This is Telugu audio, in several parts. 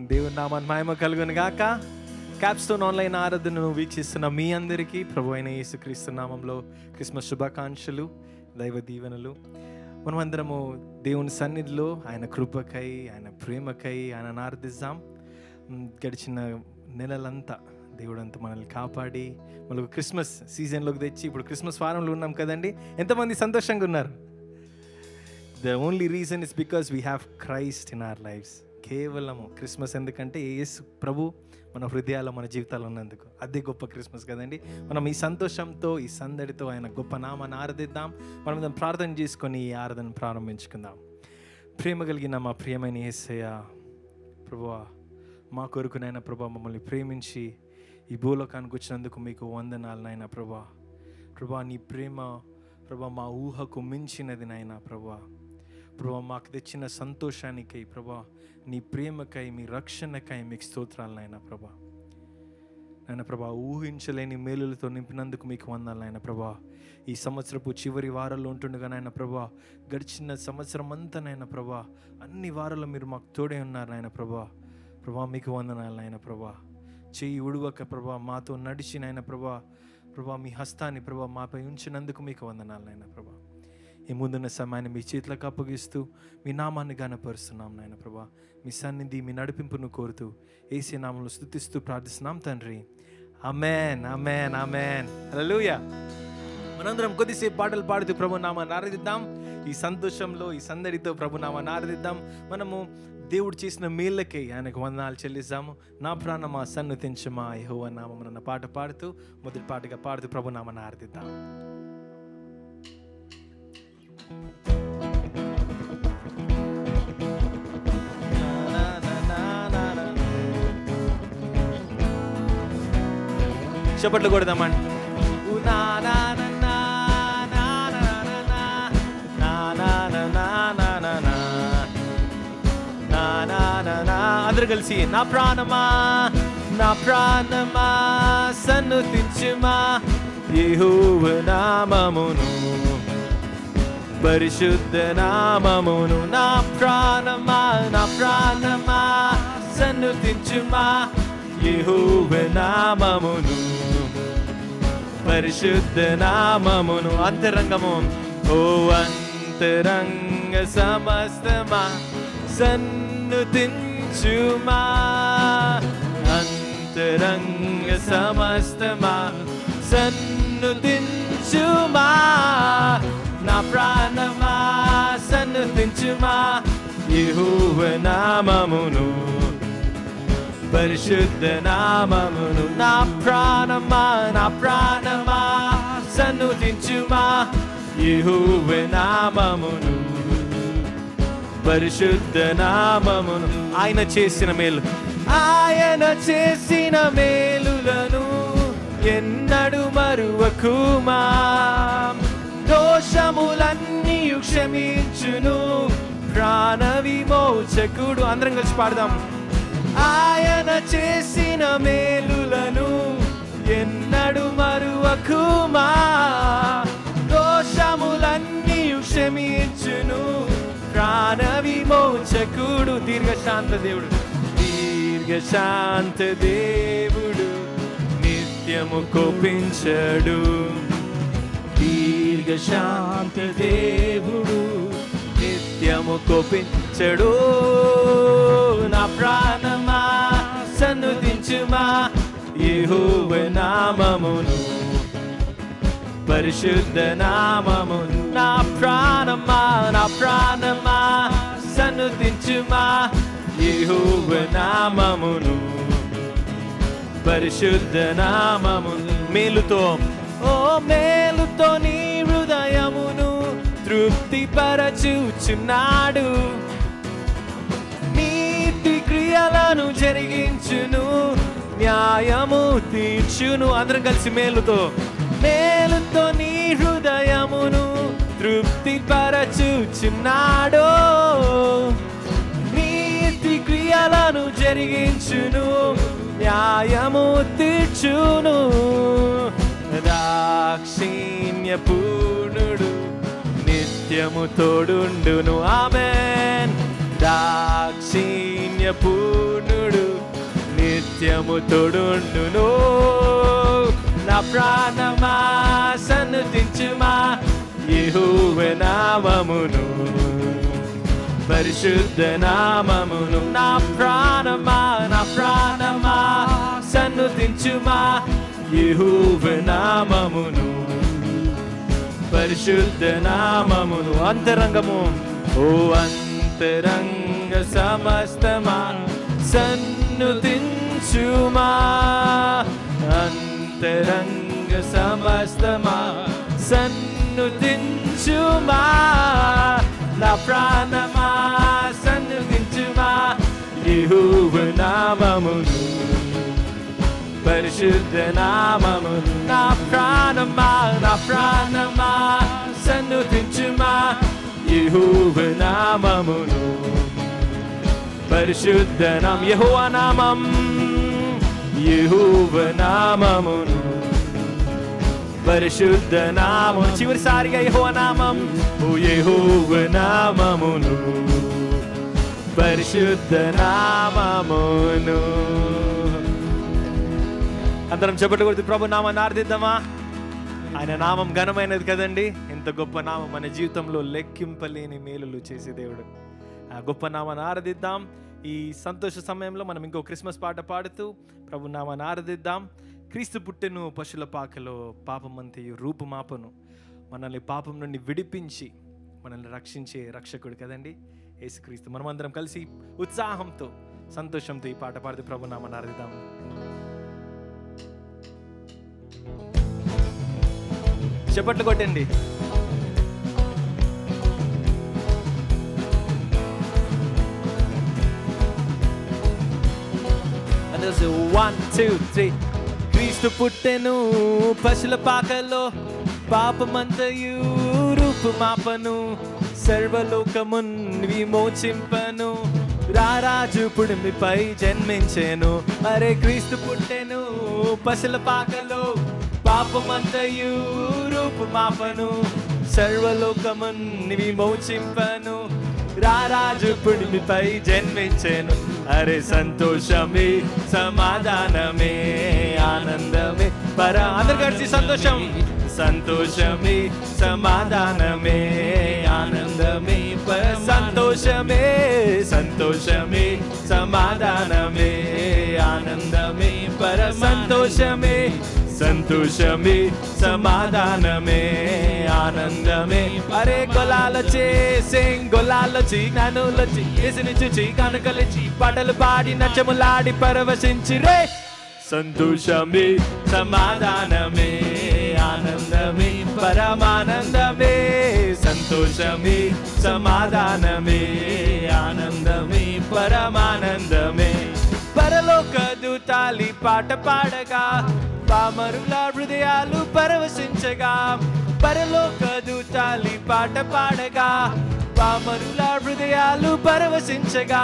దేవుని నామాన్ని మహిమ కలుగును గాక క్యాప్స్టోన్ ఆన్లైన్ ఆరాధనను వీక్షిస్తున్న మీ అందరికీ ప్రభు అయిన యేసుక్రీస్తు నామంలో క్రిస్మస్ శుభాకాంక్షలు దైవ దీవెనలు మనమందరము దేవుని సన్నిధిలో ఆయన కృపకై ఆయన ప్రేమకై ఆయన ఆరాధిద్దాం మ్, గడిచిన నెలలంతా దేవుడంతా మనల్ని కాపాడి మనకు క్రిస్మస్ సీజన్లోకి తెచ్చి ఇప్పుడు క్రిస్మస్ వారంలో ఉన్నాం కదండి ఎంతమంది సంతోషంగా ఉన్నారు the only reason is because we have Christ in our lives కేవలము క్రిస్మస్ ఎందుకంటే యేసు ప్రభు మన హృదయాల్లో మన జీవితాల్లో ఉన్నందుకు అదే గొప్ప క్రిస్మస్ కదండి మనం ఈ సంతోషంతో ఈ సందడితో ఆయన గొప్ప నామాన్ని ఆరాధిద్దాం మనం దాన్ని ప్రార్థన చేసుకొని ఈ ఆరాధన ప్రారంభించుకుందాం ప్రేమ కలిగిన మా ప్రియమైన యేసయ్య ప్రభువా మా కొరకు నాయన ప్రభా మమ్మల్ని ప్రేమించి ఈ భూలోకానికి వచ్చినందుకు మీకు వందనాలు నాయన ప్రభా ప్రభా నీ ప్రేమ ప్రభా మా ఊహకు మించినది నాయన ప్రభా ప్రభా మాకు తెచ్చిన సంతోషానికై ప్రభా నీ ప్రేమకై మీ రక్షణకై మీకు స్తోత్రాలు నాయన ప్రభా నాయన ప్రభా ఊహించలేని మేలులతో నింపినందుకు మీకు వందాలు నాయన ప్రభా ఈ సంవత్సరపు చివరి వారాల్లో ఉంటుండగా నాయన ప్రభా గడిచిన సంవత్సరం అంతా నాయన ప్రభా అన్ని వారాల్లో మీరు మాకు తోడే ఉన్నారు నాయన ప్రభా ప్రభా మీకు వందనాలు నాయన ప్రభా చెయ్యి ఉడువక ప్రభా మాతో నడిచి నాయన ప్రభా ప్రభా మీ హస్తాన్ని ప్రభా మాపై ఉంచినందుకు మీకు వందనాలు నాయన ప్రభా ఈ ముందున్న సమయాన్ని మీ చేతులకు అప్పగిస్తూ మీ నామాన్ని గానపరుస్తున్నాం నాయన ప్రభా మీ సన్నిధి మీ నడిపింపును కోరుతూ ఏసీ నామంలో స్థుతిస్తూ ప్రార్థిస్తున్నాం తండ్రి అమెన్ అమెన్ అమెన్ హల్లెలూయా మనందరం కొద్దిసేపు పాటలు పాడుతూ ప్రభు నామాన్ని ఆరాధిద్దాం ఈ సంతోషంలో ఈ సందడితో ప్రభు నామాన్ని ఆరాధిద్దాం మనము దేవుడు చేసిన మేళ్ళకే ఆయనకు వందనాలు చెల్లిస్తాము నా ప్రాణమా సన్నుతించమా యహోవ నామం అన్న పాట పాడుతూ మొదటి పాటగా పాడుతూ ప్రభు నామాన్ని ఆరాధిద్దాం చప్పట్లు కొడదామండి ఊ నా నా నా నా నా నా నా నా నా నా నా నా నా నా. నా నా నా నా అందరూ కలిసి నా ప్రాణమా నా ప్రాణమా సన్నుతించుమా యెహోవ నామమును పరిశుద్ధ నామమును నా ప్రాణమా నా ప్రాణమా సన్నుతించుమా యెహోవ నామమును పరిశుద్ధ నామమును అంతరంగము ఓ అంతరంగ సమస్తమా సన్నుతించుమా అంతరంగ సమస్తమా సన్నుతించుమా నా ప్రాణమా సన్నుతించుమా యెహోవ నామమును పరిశుద్ధ నామమును నా ప్రాణమా నా ప్రాణమా సన్నుతించుమా యెహోవ నామమును పరిశుద్ధ నామమును ఆయన చేసిన మేలు ఆయన చేసిన మేలులను ఎన్నడు మరువకుమా దోషములన్నీ క్షమించును ప్రాణ విమోచకుడు అందరం కలిసి పాడదాం ఆయన చేసిన మేలులను ఎన్నడు మరువకుమా దోషములన్నీ క్షమించును ప్రాణ విమోచకుడు దీర్ఘశాంత దేవుడు దీర్ఘశాంత దేవుడు నిత్యము కోపించడు దీర్ఘశాంత దేవుడు నిత్యము కోపించడు నా ప్రాణమా సన్నుదించుమా యెహోవ నామమును పరిశుద్ధ నామమును నా ప్రాణమా నా ప్రాణమా సన్నుదించుమా యెహోవ నామమును పరిశుద్ధ నామమును మేలుతో ఓ మేలుతో నీ హృదయమును తృప్తి పరచుచున్నాడు నీతి క్రియలను జరిగించును న్యాయము తీర్చును అందరం కలిసి మేలుతో మేలుతో నీ హృదయమును తృప్తి పరచుచున్నాడు నీతి క్రియలను జరిగించును న్యాయము తీర్చును దాక్షిణ్య పూర్ణుడు నిత్యము తోడుండును ఆమెన్ దాక్షిణ్య పూర్ణుడు నిత్యము తోడుండును నా ప్రాణమా సన్నుతించుమా యెహోవ నామమును పరిశుద్ధ నామమును నా ప్రాణమా నా ప్రాణమా సన్నుతించుమా యెహోవ నామమును పరిశుద్ధ నామమును అంతరంగము ఓ అంతరంగ సమస్తమా సన్నుతించుమా అంతరంగ సమస్తమా సన్నుతించుమా నా ప్రాణమా సన్నుతించుమా యెహోవ నామమును పరిశుద్ధ నామము నా ప్రాణమా నా ప్రాణమా సన్నుతించుమా యెహోవ నామమును పరిశుద్ధ నామ యెహోవా నామం యెహోవ నామమును పరిశుద్ధ నామం చివరిసారిగా యెహోవా నామం ఓ యెహోవ నామమును పరిశుద్ధ నామమును అందరం చెప్పట్లు కొడుతూ ప్రభు నామాన్ని ఆర్థిద్దామా ఆయన నామం ఘనమైనది కదండి ఎంత గొప్ప నామం మన జీవితంలో లెక్కింపలేని మేలులు చేసే దేవుడు ఆ గొప్ప నామాన్ని ఆరాధిద్దాం ఈ సంతోష సమయంలో మనం ఇంకో క్రిస్మస్ పాట పాడుతూ ప్రభు నామాన్ని ఆరాధిద్దాం క్రీస్తు పుట్టెను పశుల పాకలో పాపమంతయు రూపుమాపను మనల్ని పాపం నుండి విడిపించి మనల్ని రక్షించే రక్షకుడు కదండి యేసుక్రీస్తు మనమందరం కలిసి ఉత్సాహంతో సంతోషంతో ఈ పాట పాడుతూ ప్రభు నామాన్ని ఆరాధిద్దాం చప్పట్లు కొట్టండి వన్ టూ త్రీ క్రీస్తు పుట్టెను పశుల పాకలో పాపమంతయు రూపుమాపను సర్వలోకమున్ విమోచింపను రారాజు పుడిమిపై జన్మించెను అరే క్రీస్తు పుట్టెను పశుల పాకలో పాపమంతయు రూపుమాపను సర్వలోకమున్ విమోచింపను రారాజు పుడిమిపై జన్మించెను అరే సంతోషమే సమాధానమే ఆనందమే పర అందరు కలిసి సంతోషం సంతోషమే సమాధానమే ఆనందమే పర సంతోషమే సంతోషమే సమాధానమే ఆనందమే పర సంతోషమే సంతోషమే సమాధానమే ఆనందమే అరే గొలాలచే గొలాలచి జ్ఞానులచి ఏసుని చూచి కనుకలిచి పాటలు పాడి నచ్చములాడి పరవశించి రే సంతోషమే సమాధానమే ఆనందమే పరమానందమే సంతోషమే సమాధానమే ఆనందమే పరమానందమే పరలోక దూతాలి పాట పాడగా పామరుల హృదయాలు పరవశించగా పరలోక దూతాలి పాట పాడగా పామరుల హృదయాలు పరవశించగా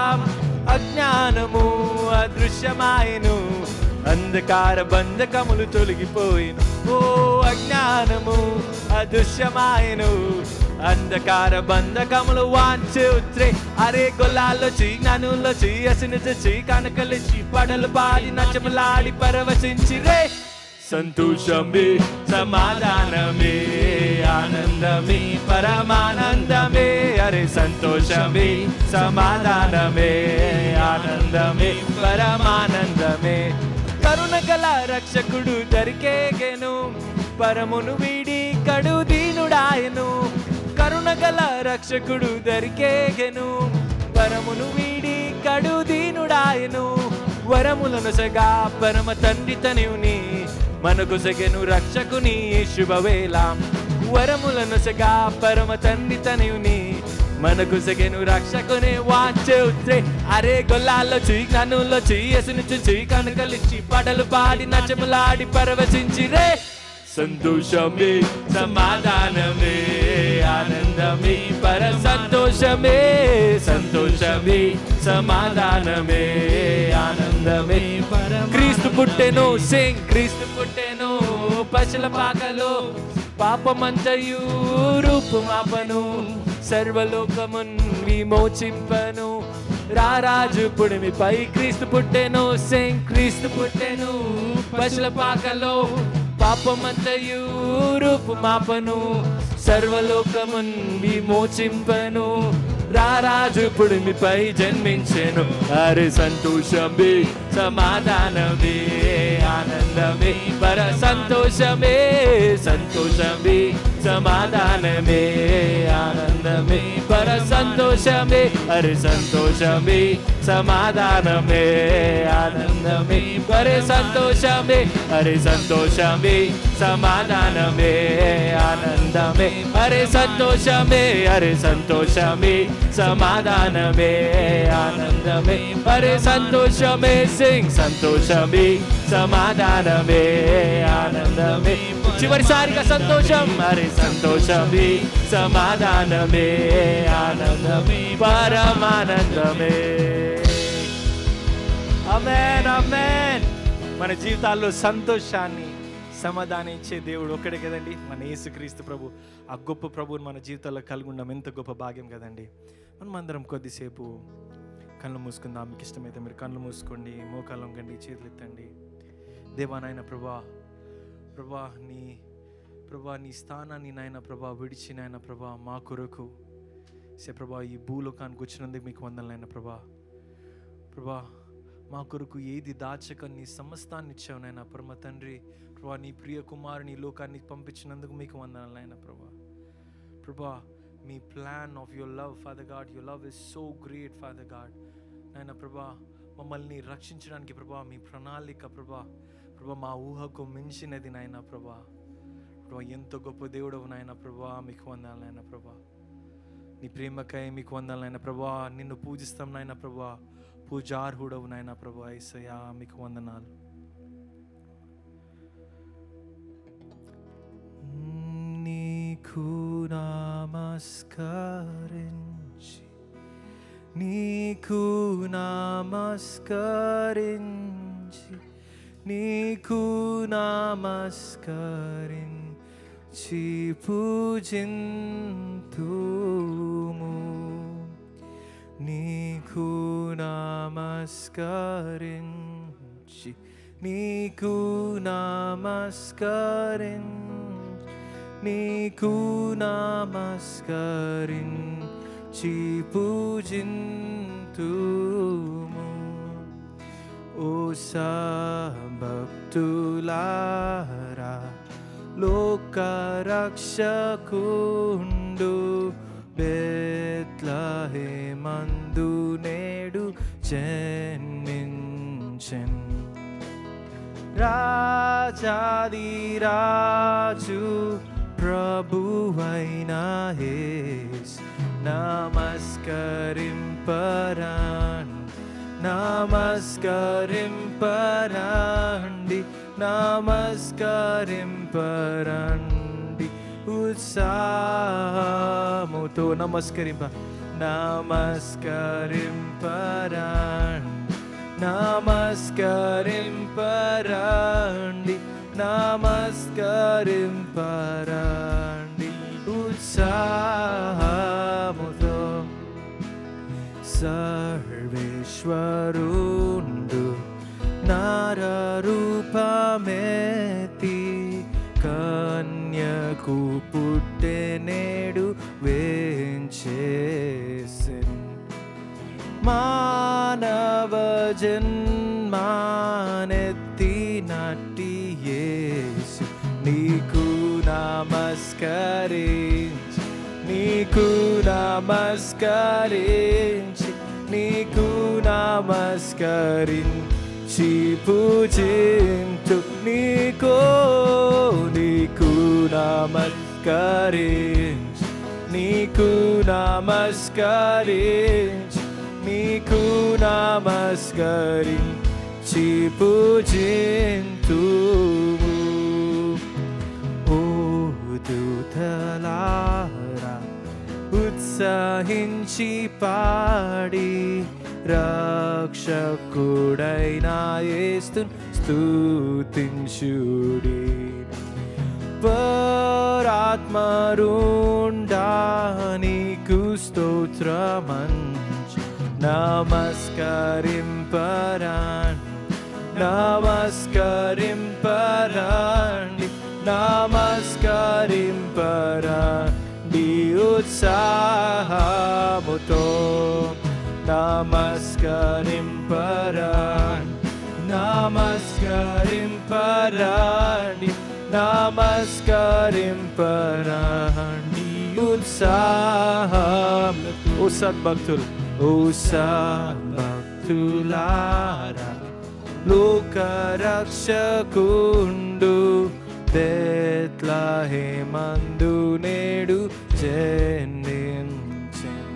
అజ్ఞానము అదృశ్యమాయను అంధకార బంధకములు తొలగిపోయిను ఓ అజ్ఞానము అదృశ్యమాయను అంధకార బంధకములు వాంచే ఉత్రే అరే గొల్లాలొచ్చి జ్ఞానులొచ్చి అసిని తెచ్చి కనకలిచి పడలు పాడి నచ్చములాడి పరవశించి రే సంతోషమే సమాధానమే ఆనందమే పరమానందమే అరే సంతోషమే సమాధానమే ఆనందమే పరమానందమే కరుణ గల రక్షకుడు దరికేగెను పరమును వీడి కడు దీనుడాయను కరుణ గల రక్షకుడు దరికేగెను పరమును వీడి కడు దీనుడాయను వరములను సగా పరమ తండ్రి తనుని మనకు సగెను రక్షకుని శుభవేళ వరములను సగా పరమ తండ్రి తనుని మనకు సగెను రక్షకుని వాంచే ఉత్రే అరే గొల్లాల్లో చీ జ్ఞానుల్లో చీ ఎసుని చూచి కనుకలిచ్చి పాటలు పాడి నచ్చములాడి పరవశించి రే సంతోషమే సమాధానమే ఆనందమే పర సంతోషమే సంతోషమే సమాధానమే ఆనందమే క్రీస్తు పుట్టెను సింగ్ క్రీస్తు పుట్టెను పశుల పాకలో పాపమంతయు రూపుమాపను సర్వలోకమున్ విమోచింపను రారాజు పుడిమిపై క్రీస్తు పుట్టెను సెం క్రీస్తు పుట్టెను పశుల పాకలో పాపమంతయు రూపు మాపను సర్వలోకమున్ విమోచింపను రారాజు పుడిమిపై జన్మించెను అరే సంతోషమే సమాధానమే ఆనందమే పర సంతోషమే సంతోషమే సమాధానమే ఆనందమే పర సంతోషమే అరే సంతోషమే సమాధానమే ఆనందమే పరే సంతోషమే అరే సంతోషమే సమాధానమే ఆనందమే అరే సంతోషమే అరే సంతోషమే సమాధానమే ఆనందమే అరే సంతోషమే సింగ్ సంతోషమే సమాధానమే ఆనందమే చివరిసారిగా సంతోషం అరే సంతోషమే సమాధానమే ఆనందమే పరమానందమే అమెన్ అమెన్ మన జీవితాల్లో సంతోషాన్ని సమాధానం ఇచ్చే దేవుడు ఒక్కడే కదండి మన యేసుక్రీస్తు ప్రభు ఆ గొప్ప ప్రభువుని మన జీవితాల్లో కలిగి ఉండడం ఎంత గొప్ప భాగ్యం కదండి మనం అందరం కొద్దిసేపు కళ్ళు మూసుకుందాం మీకు ఇష్టమైతే మీరు కళ్ళు మూసుకోండి మోకాలు వంగండి చేతులు ఎత్తండి దేవా నాయన ప్రభా ప్రభా నీ ప్రభా నీ స్థానాన్ని నాయన ప్రభా విడిచి నాయన ప్రభా మా కొరకు సే ప్రభా ఈ భూలోకానికి వచ్చినందుకు మీకు వందలైన ప్రభా ప్రభా మా కొరకు ఏది దాచక నీ సమస్తాన్ని ఇచ్చావు నాయన పరమ తండ్రి ప్రభా నీ ప్రియ కుమారుని ఈ లోకానికి పంపించినందుకు మీకు వందనాలు నాయన ప్రభా ప్రభా మీ plan of your love father God your love is so great father God నాయన ప్రభా మమ్మల్ని రక్షించడానికి ప్రభా మీ ప్రణాళిక ప్రభా ప్రభా మా ఊహకు మించినది నాయన ప్రభా ప్రభా ఎంతో గొప్ప దేవుడవు నాయన ప్రభా మీకు వందాలు నాయన ప్రభా నీ ప్రేమకై మీకు వందాలు నాయన ప్రభా నిన్ను పూజిస్తాం నాయన ప్రభా పూజార్హుడవు నాయన ప్రభా ఐసయా మీకు వందనాలు నీకు నమస్కరించి నీకు నమస్కరించి నీకు నమస్కరించి పూజింతుము నీకు నమస్కరించి నీకు నమస్కరించి నీకు నమస్కరించి పూజింతుము ఓ భక్తులారా లోక రక్షకుండు బెత్లహేమందు నేడు జన్మించెన్ రాజాది రాజు ప్రభువైన యేస్ నమస్కరింపరాన్ నమస్కరింపరండి నమస్కరింపరండి ఉత్సాహముతో నమస్కరింప నమస్కరింపరండి నమస్కరింపరండి నమస్కరింపరండి ఉత్సాహముతో సర్వేశ్వరుండు నారూపమేతి కన్యకు పుట్టెనేడు వేంచేసెన్ మానవ జన్మానెత్తి నట్టి యేసు నీకు నమస్కరించి నీకు నమస్కరించి నీకు నమస్కరించి పూజించు నీకు నీకు నమస్కరించి నీకు నమస్కరించి నీకు నమస్కరించి పూజింతుము ఓ దూతలారా ఉత్సహించి పాడి రక్షకుడైన యేస్తు స్తుతించుడి పరాత్మరుండా నీకు స్తోత్రమంచు నమస్కరింపరాన్ నమస్కరింపరాండి నమస్కరింపరాండి ఉత్సాహముతో నమస్కరింపరాన్ నమస్కరింపరాండి నమస్కరింపరాండి ఉత్సాహం ఓ సద్భక్తులు ఓ సద్భక్తులారా లోకరక్షకుండు బెత్లహేమందు నేడు జన్మించెన్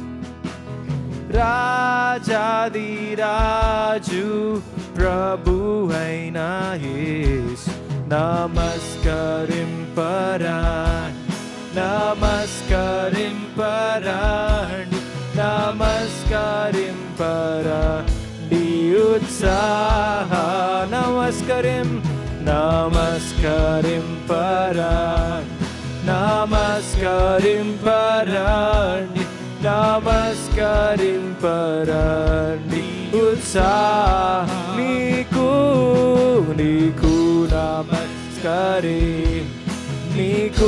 రాజాది రాజు ప్రభు అయిన యేసు నమస్కరింపరాన్ నమస్కరింపరాండి నమస్కరింపరాండి ఉత్సాహ నమస్కరిం నమస్కరింపరాన్ నమస్కరింపరాండి నమస్కరింపరాండి ఉత్సాహ నీకు నీకు నమస్కరిం నీకు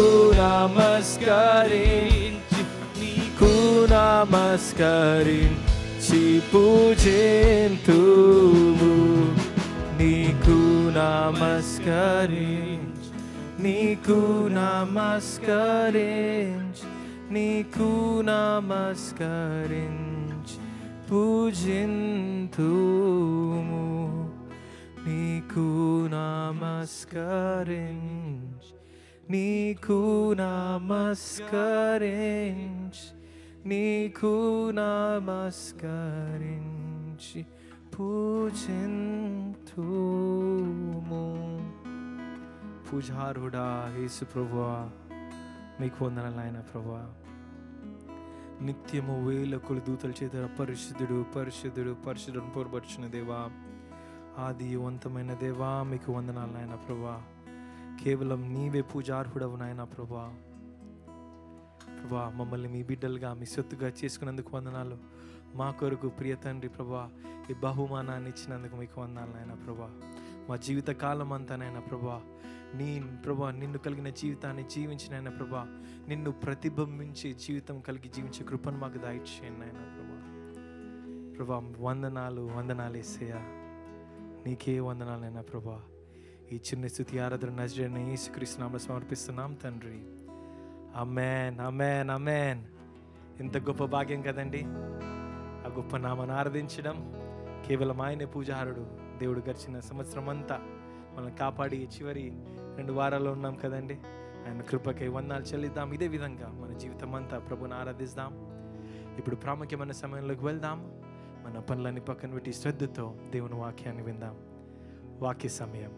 నమస్కరించి నీకు నమస్కరించి పూజింతుము నీకు నమస్కరించి నీకు నమస్కరించి నీకు నమస్కరించి పూజింతుము నీకు నమస్కరించి నీకు నమస్కరించి నీకు నమస్కరించి పూజింతుము పూజారుడా యేసు ప్రభువా మీకు వందనాలు ఆయన ప్రభువా నిత్యము వేల కొలు దూతల చేత పరిశుద్ధుడు పరిశుద్ధుడు పరిశుద్ధుడు పోర్పరిచిన దేవా ఆది వంతమైన దేవా మీకు వందనాలు నాయన ప్రభా కేవలం నీవే పూజార్హుడవు నాయన ప్రభా ప్రభా మమ్మల్ని మీ బిడ్డలుగా మీ సొత్తుగా చేసుకున్నందుకు వందనాలు మా కొరకు ప్రియ తండ్రి ప్రభా ఈ బహుమానాన్ని ఇచ్చినందుకు మీకు వందనాలు నాయన ప్రభా మా జీవిత కాలం అంతా నాయన ప్రభా నీ ప్రభా నిన్ను కలిగిన జీవితాన్ని జీవించిన ఆయన ప్రభా నిన్ను ప్రతిబింబించి జీవితం కలిగి జీవించే కృపను మాకు దాయిచ్చేయండి నాయన ప్రభా ప్రభా వందనాలు వందనాలు వేసేయా నీకే వందనాలైనా ప్రభా ఈ చిన్న స్థుతి ఆరాధన నజరైన యేసుక్రీస్తునామలో సమర్పిస్తున్నాం తండ్రి అమెన్ అమెన్ అమెన్ ఇంత గొప్ప భాగ్యం కదండి ఆ గొప్ప నామను ఆరాధించడం కేవలం ఆయనే పూజారుడు దేవుడు గడిచిన సంవత్సరం అంతా మనల్ని కాపాడి చివరి రెండు వారాల్లో ఉన్నాం కదండి ఆయన కృపకై వందాలు చెల్లిద్దాం ఇదే విధంగా మన జీవితం అంతా ప్రభుని ఆరాధిస్తాం ఇప్పుడు ప్రాముఖ్యమైన సమయంలోకి వెళ్దాం మన పనులన్నీ పక్కన పెట్టి శ్రద్ధతో దేవుని వాక్యాన్ని విందాం వాక్య సమయం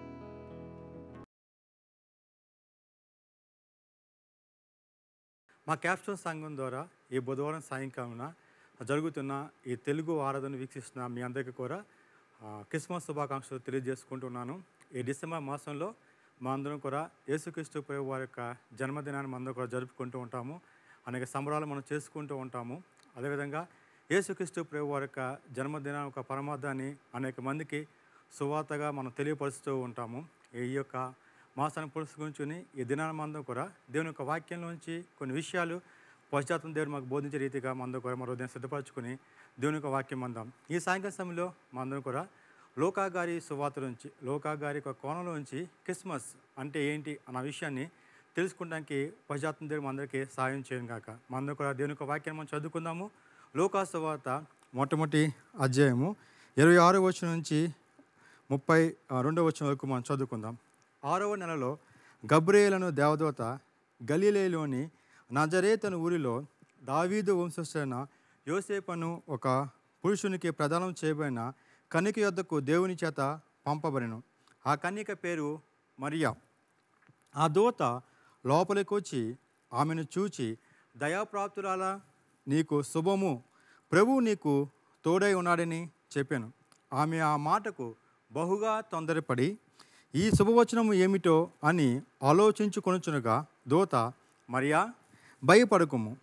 మా క్యాప్స్టోన్ సంఘం ద్వారా ఈ బుధవారం సాయంకాలం జరుగుతున్న ఈ తెలుగు ఆరాధన వీక్షిస్తున్న మీ అందరికీ కూడా ఆ, క్రిస్మస్ శుభాకాంక్షలు తెలియజేసుకుంటున్నాను ఈ డిసెంబర్ మాసంలో మా అందరం కూడా యేసుక్రీస్తు ప్రభు వారి యొక్క జన్మదినాన్ని మనం అందరం కూడా జరుపుకుంటూ ఉంటాము అనేక సంబరాలు మనం చేసుకుంటూ ఉంటాము అదేవిధంగా యేసుక్రీస్తు ప్రభు వారి యొక్క జన్మదిన ఒక పరమార్థాన్ని అనేక మందికి సువార్తగా మనం తెలియపరుస్తూ ఉంటాము ఈ యొక్క మాసాన్ని పురస్కరించుని ఈ దినాన్ని మందం కూడా దేవుని యొక్క వాక్యంలోంచి కొన్ని విషయాలు పశ్చాత్తం దేవుడు మాకు బోధించే రీతిగా మందం కూడా మరో ఉదయం సిద్ధపరచుకుని దేవుని యొక్క వాక్యం మందాం ఈ సాయంకాల సమయంలో మందరం కూడా లోకా గారి సువార్త నుంచి లోకా గారి యొక్క కోణంలో నుంచి క్రిస్మస్ అంటే ఏంటి అన్న విషయాన్ని తెలుసుకోవడానికి పశ్చాత్తం దేవుడు అందరికీ సాయం చేయను కాక మందరం కూడా దేవుని యొక్క వాక్యాన్ని మనం చదువుకుందాము లోకా సువార్త మొట్టమొదటి అధ్యాయము ఇరవై ఆరో వచ్చిన నుంచి ముప్పై ఆ, రెండో వచ్చిన వరకు మనం చదువుకుందాం ఆరవ నెలలో గబ్రేలను దేవదూత గలీలేలోని నజరేతను ఊరిలో దావీదు వంశస్థులైన యోసేపను ఒక పురుషునికి ప్రదానం చేయబడిన కన్యక యొద్దకు దేవుని చేత పంపబడిను ఆ కన్యక పేరు మరియా ఆ దూత లోపలికి వచ్చి ఆమెను చూచి దయాప్రాప్తురాలా నీకు శుభము ప్రభువు నీకు తోడై ఉన్నాడని చెప్పాను ఆమె ఆ మాటకు బహుగా తొందరపడి ఈ శుభవచనము ఏమిటో అని ఆలోచించుకొనుచునగా దూత మరియా భయపడకుము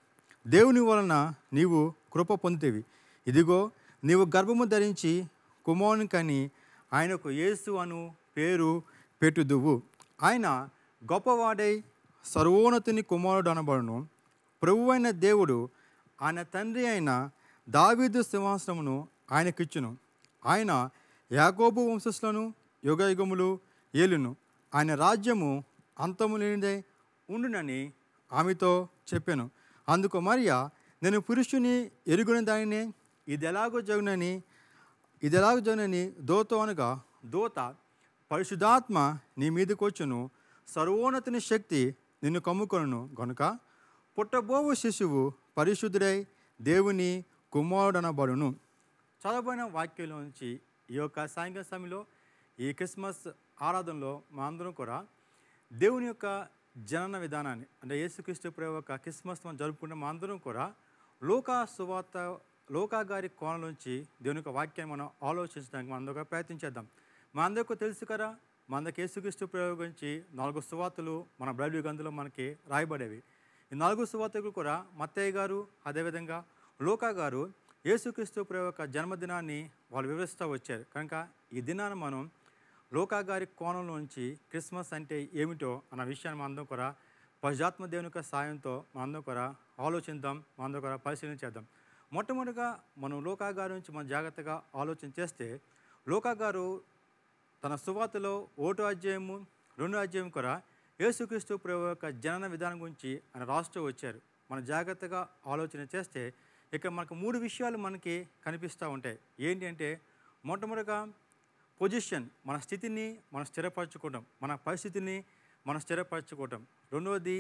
దేవుని వలన నీవు కృప పొందుతేవి ఇదిగో నీవు గర్భము ధరించి కుమారుని కని ఆయనకు యేసు అను పేరు పెట్టుదువు ఆయన గొప్పవాడై సర్వోన్నతుని కుమారుడు అనబడును ప్రభువైన దేవుడు ఆయన తండ్రి అయిన దావీదు సింహాసనమును ఆయనకిచ్చును ఆయన యాకోబు వంశస్థులను యుగయుగములు ఏలును ఆయన రాజ్యము అంతము లేనిదై ఉండునని ఆమెతో చెప్పాను అందుకు మరియా నేను పురుషుని ఎరుగుని దానినే ఇది ఎలాగో జగునని ఇది ఎలాగో జగునని దోతో అనగా దోత పరిశుద్ధాత్మ నీ మీదకి వచ్చును సర్వోన్నతిని శక్తి నిన్ను కమ్ముకొనును గనుక పుట్టబోవు శిశువు పరిశుద్ధుడై దేవుని కుమారుడనబడును చదవబడిన వాక్యంలోంచి ఈ యొక్క సాయంకాల సమయంలో ఈ క్రిస్మస్ ఆరాధనలో మా అందరం కూడా దేవుని యొక్క జనన విధానాన్ని అంటే యేసుక్రీస్తు ప్రభు యొక్క క్రిస్మస్ మనం జరుపుకున్న మా అందరం కూడా లోకా సువార్త లోకా గారి కోణంలోంచి దేవుని యొక్క వాక్యాన్ని మనం ఆలోచించడానికి మనం అందరూ కూడా ప్రయత్నించేద్దాం మా అందరికీ తెలుసు కదా మా అందరికి యేసుక్రీస్తు ప్రభు గురించి నాలుగు సువార్తలు మన బైబిల్ గ్రంథంలో మనకి రాయబడేవి ఈ నాలుగు సువార్తలు కూడా మత్తయ్య గారు అదేవిధంగా లోకా గారు యేసుక్రీస్తు ప్రభు యొక్క జన్మదినాన్ని వాళ్ళు వివరిస్తూ వచ్చారు కనుక ఈ దినాన్ని మనం లోకా గారి కోణంలో నుంచి క్రిస్మస్ అంటే ఏమిటో అన్న విషయాన్ని మా అందరం కూడా పరిజాత్మ దేవుని యొక్క సాయంతో మా అందరం కూడా ఆలోచిద్దాం మా అందరం కూడా పరిశీలన చేద్దాం మొట్టమొదటిగా మనం లోకా గారి నుంచి మనం జాగ్రత్తగా ఆలోచన చేస్తే లోకా గారు తన సువార్తలో ఓటో అధ్యాయము రెండో అధ్యాయం కూడా యేసుక్రీస్తు ప్రభు యొక్క జనన విధానం గురించి ఆయన రాస్తూ వచ్చారు మనం జాగ్రత్తగా ఆలోచన చేస్తే ఇక్కడ మనకు మూడు విషయాలు మనకి కనిపిస్తూ ఉంటాయి ఏంటి అంటే మొట్టమొదటిగా పొజిషన్ మన స్థితిని మనం స్థిరపరచుకోవడం మన పరిస్థితిని మనం స్థిరపరచుకోవడం రెండవది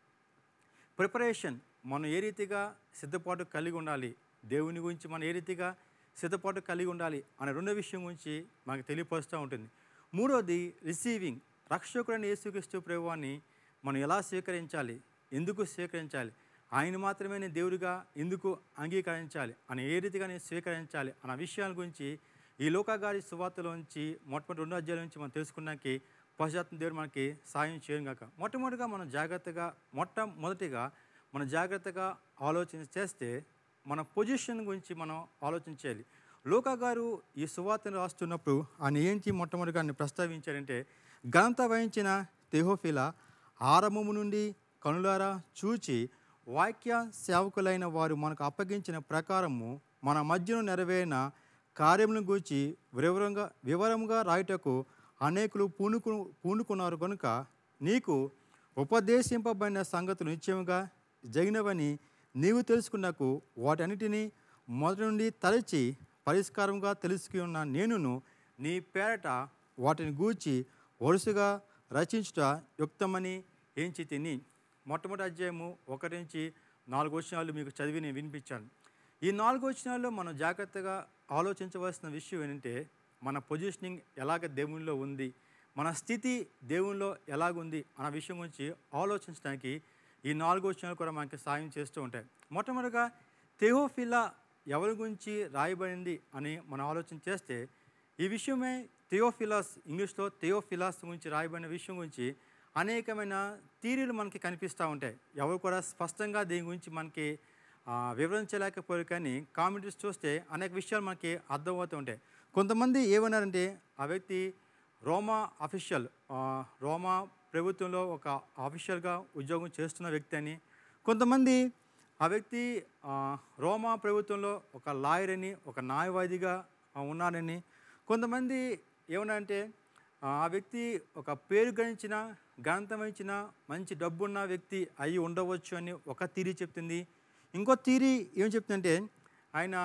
ప్రిపరేషన్ మనం ఏ రీతిగా సిద్ధపాటు కలిగి ఉండాలి దేవుని గురించి మనం ఏ రీతిగా సిద్ధపాటు కలిగి ఉండాలి అనే రెండో విషయం గురించి మనకు తెలియపరుస్తూ ఉంటుంది మూడవది రిసీవింగ్ రక్షకుడైన యేసుక్రీస్తు ప్రభువాన్ని మనం ఎలా స్వీకరించాలి ఎందుకు స్వీకరించాలి ఆయన మాత్రమే నేను దేవుడిగా ఎందుకు అంగీకరించాలి అని ఏ రీతిగా నేను స్వీకరించాలి అన్న విషయాల గురించి ఈ లోకగారి సువార్తలోంచి మొట్టమొదటి రెండో అధ్యాయం నుంచి మనం తెలుసుకున్నాకి పశ్చాత్మ దేవుడు మనకి సాయం చేయను కాక మొట్టమొదటిగా మనం జాగ్రత్తగా మొట్టమొదటిగా మనం జాగ్రత్తగా ఆలోచన చేస్తే మన పొజిషన్ గురించి మనం ఆలోచించాలి లోకా గారు ఈ సువార్తను రాస్తున్నప్పుడు ఆయన ఏంటి మొట్టమొదటిగా ఆయన ప్రస్తావించారంటే ఘనత వహించిన తెహోఫిల ఆరంభము నుండి కనులారా చూచి వాక్య సేవకులైన వారు మనకు అప్పగించిన ప్రకారము మన మధ్యను నెరవేరిన కార్యములను గూర్చి వివరంగా వివరంగా రాయుటకు అనేకులు పూనుకు పూనుకున్నారు కనుక నీకు ఉపదేశింపబడిన సంగతులు నిశ్చయముగా జరిగినవని నీవు తెలుసుకున్నకు వాటన్నిటినీ మొదటి నుండి తలచి పరిష్కారంగా తెలుసుకుని ఉన్న నేనును నీ పేరట వాటిని గూర్చి వరుసగా రచించుట యుక్తమని ఏంచి తిని మొట్టమొదటి అధ్యాయము ఒకటి నుంచి నాలుగు వచనాలు మీకు చదివి నేను వినిపించాను ఈ నాలుగు వచనాల్లో మనం జాగ్రత్తగా ఆలోచించవలసిన విషయం ఏంటంటే మన పొజిషనింగ్ ఎలాగ దేవునిలో ఉంది మన స్థితి దేవునిలో ఎలాగుంది అన్న విషయం గురించి ఆలోచించడానికి ఈ నాలుగు వచనాలు కూడా మనకి సాయం చేస్తూ ఉంటాయి మొట్టమొదటిగా తెహోఫిలా ఎవరి గురించి రాయబడింది అని మనం ఆలోచన చేస్తే ఈ విషయమే థియోఫిలాస్ ఇంగ్లీష్లో థియోఫిలాస్ గురించి రాయబడిన విషయం గురించి అనేకమైన థీరీలు మనకి కనిపిస్తూ ఉంటాయి ఎవరు కూడా స్పష్టంగా దీని గురించి మనకి ఆ, వివరించలేకపోయారు కానీ కామెంట్రీస్ చూస్తే అనేక విషయాలు మనకి అర్థమవుతూ ఉంటాయి కొంతమంది ఏమన్నారంటే ఆ వ్యక్తి రోమా అఫీషియల్ రోమా ప్రభుత్వంలో ఒక అఫీషియల్గా ఉద్యోగం చేస్తున్న వ్యక్తి అని కొంతమంది ఆ వ్యక్తి ఆ, రోమా ప్రభుత్వంలో ఒక లాయర్ అని ఒక న్యాయవాదిగా ఆ, ఉన్నాడని కొంతమంది ఏమన్నారంటే ఆ ఆ వ్యక్తి ఒక పేరు గణించిన ఘనతమించిన మంచి డబ్బున్న వ్యక్తి అయి ఉండవచ్చు అని ఒక తీరి చెప్తుంది ఇంకో తీరి ఏం చెప్తుందంటే ఆయన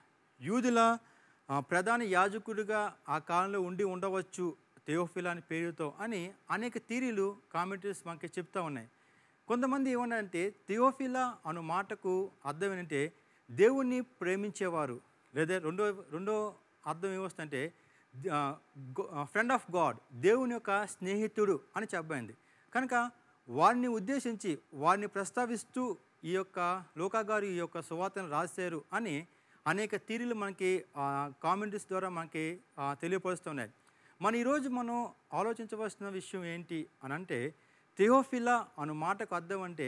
యూదుల ఆ, ప్రధాన యాజకుడిగా ఆ కాలంలో ఉండి ఉండవచ్చు థియోఫిలా అని పేరుతో అని అనేక థీరీలు కామెంటరీస్ మనకి చెప్తా ఉన్నాయి కొంతమంది ఏమన్నారంటే థియోఫిలా అను మాటకు అర్థం ఏంటంటే దేవుణ్ణి ప్రేమించేవారు లేదా రెండో రెండో అర్థం ఏమొస్తుందంటే ఫ్రెండ్ ఆఫ్ గాడ్ దేవుని యొక్క స్నేహితుడు అని చెప్పబడింది కనుక వారిని ఉద్దేశించి వారిని ప్రస్తావిస్తూ ఈ యొక్క లోకా గారు ఈ యొక్క సువార్తను రాశారు అని అనేక తీరులు మనకి కామెంట్రీస్ ద్వారా మనకి ఆ, తెలియపరుస్తున్నాయి మన ఈరోజు మనం ఆలోచించవలసిన విషయం ఏంటి అని అంటే థియోఫిలా అను మాటకు అర్థం అంటే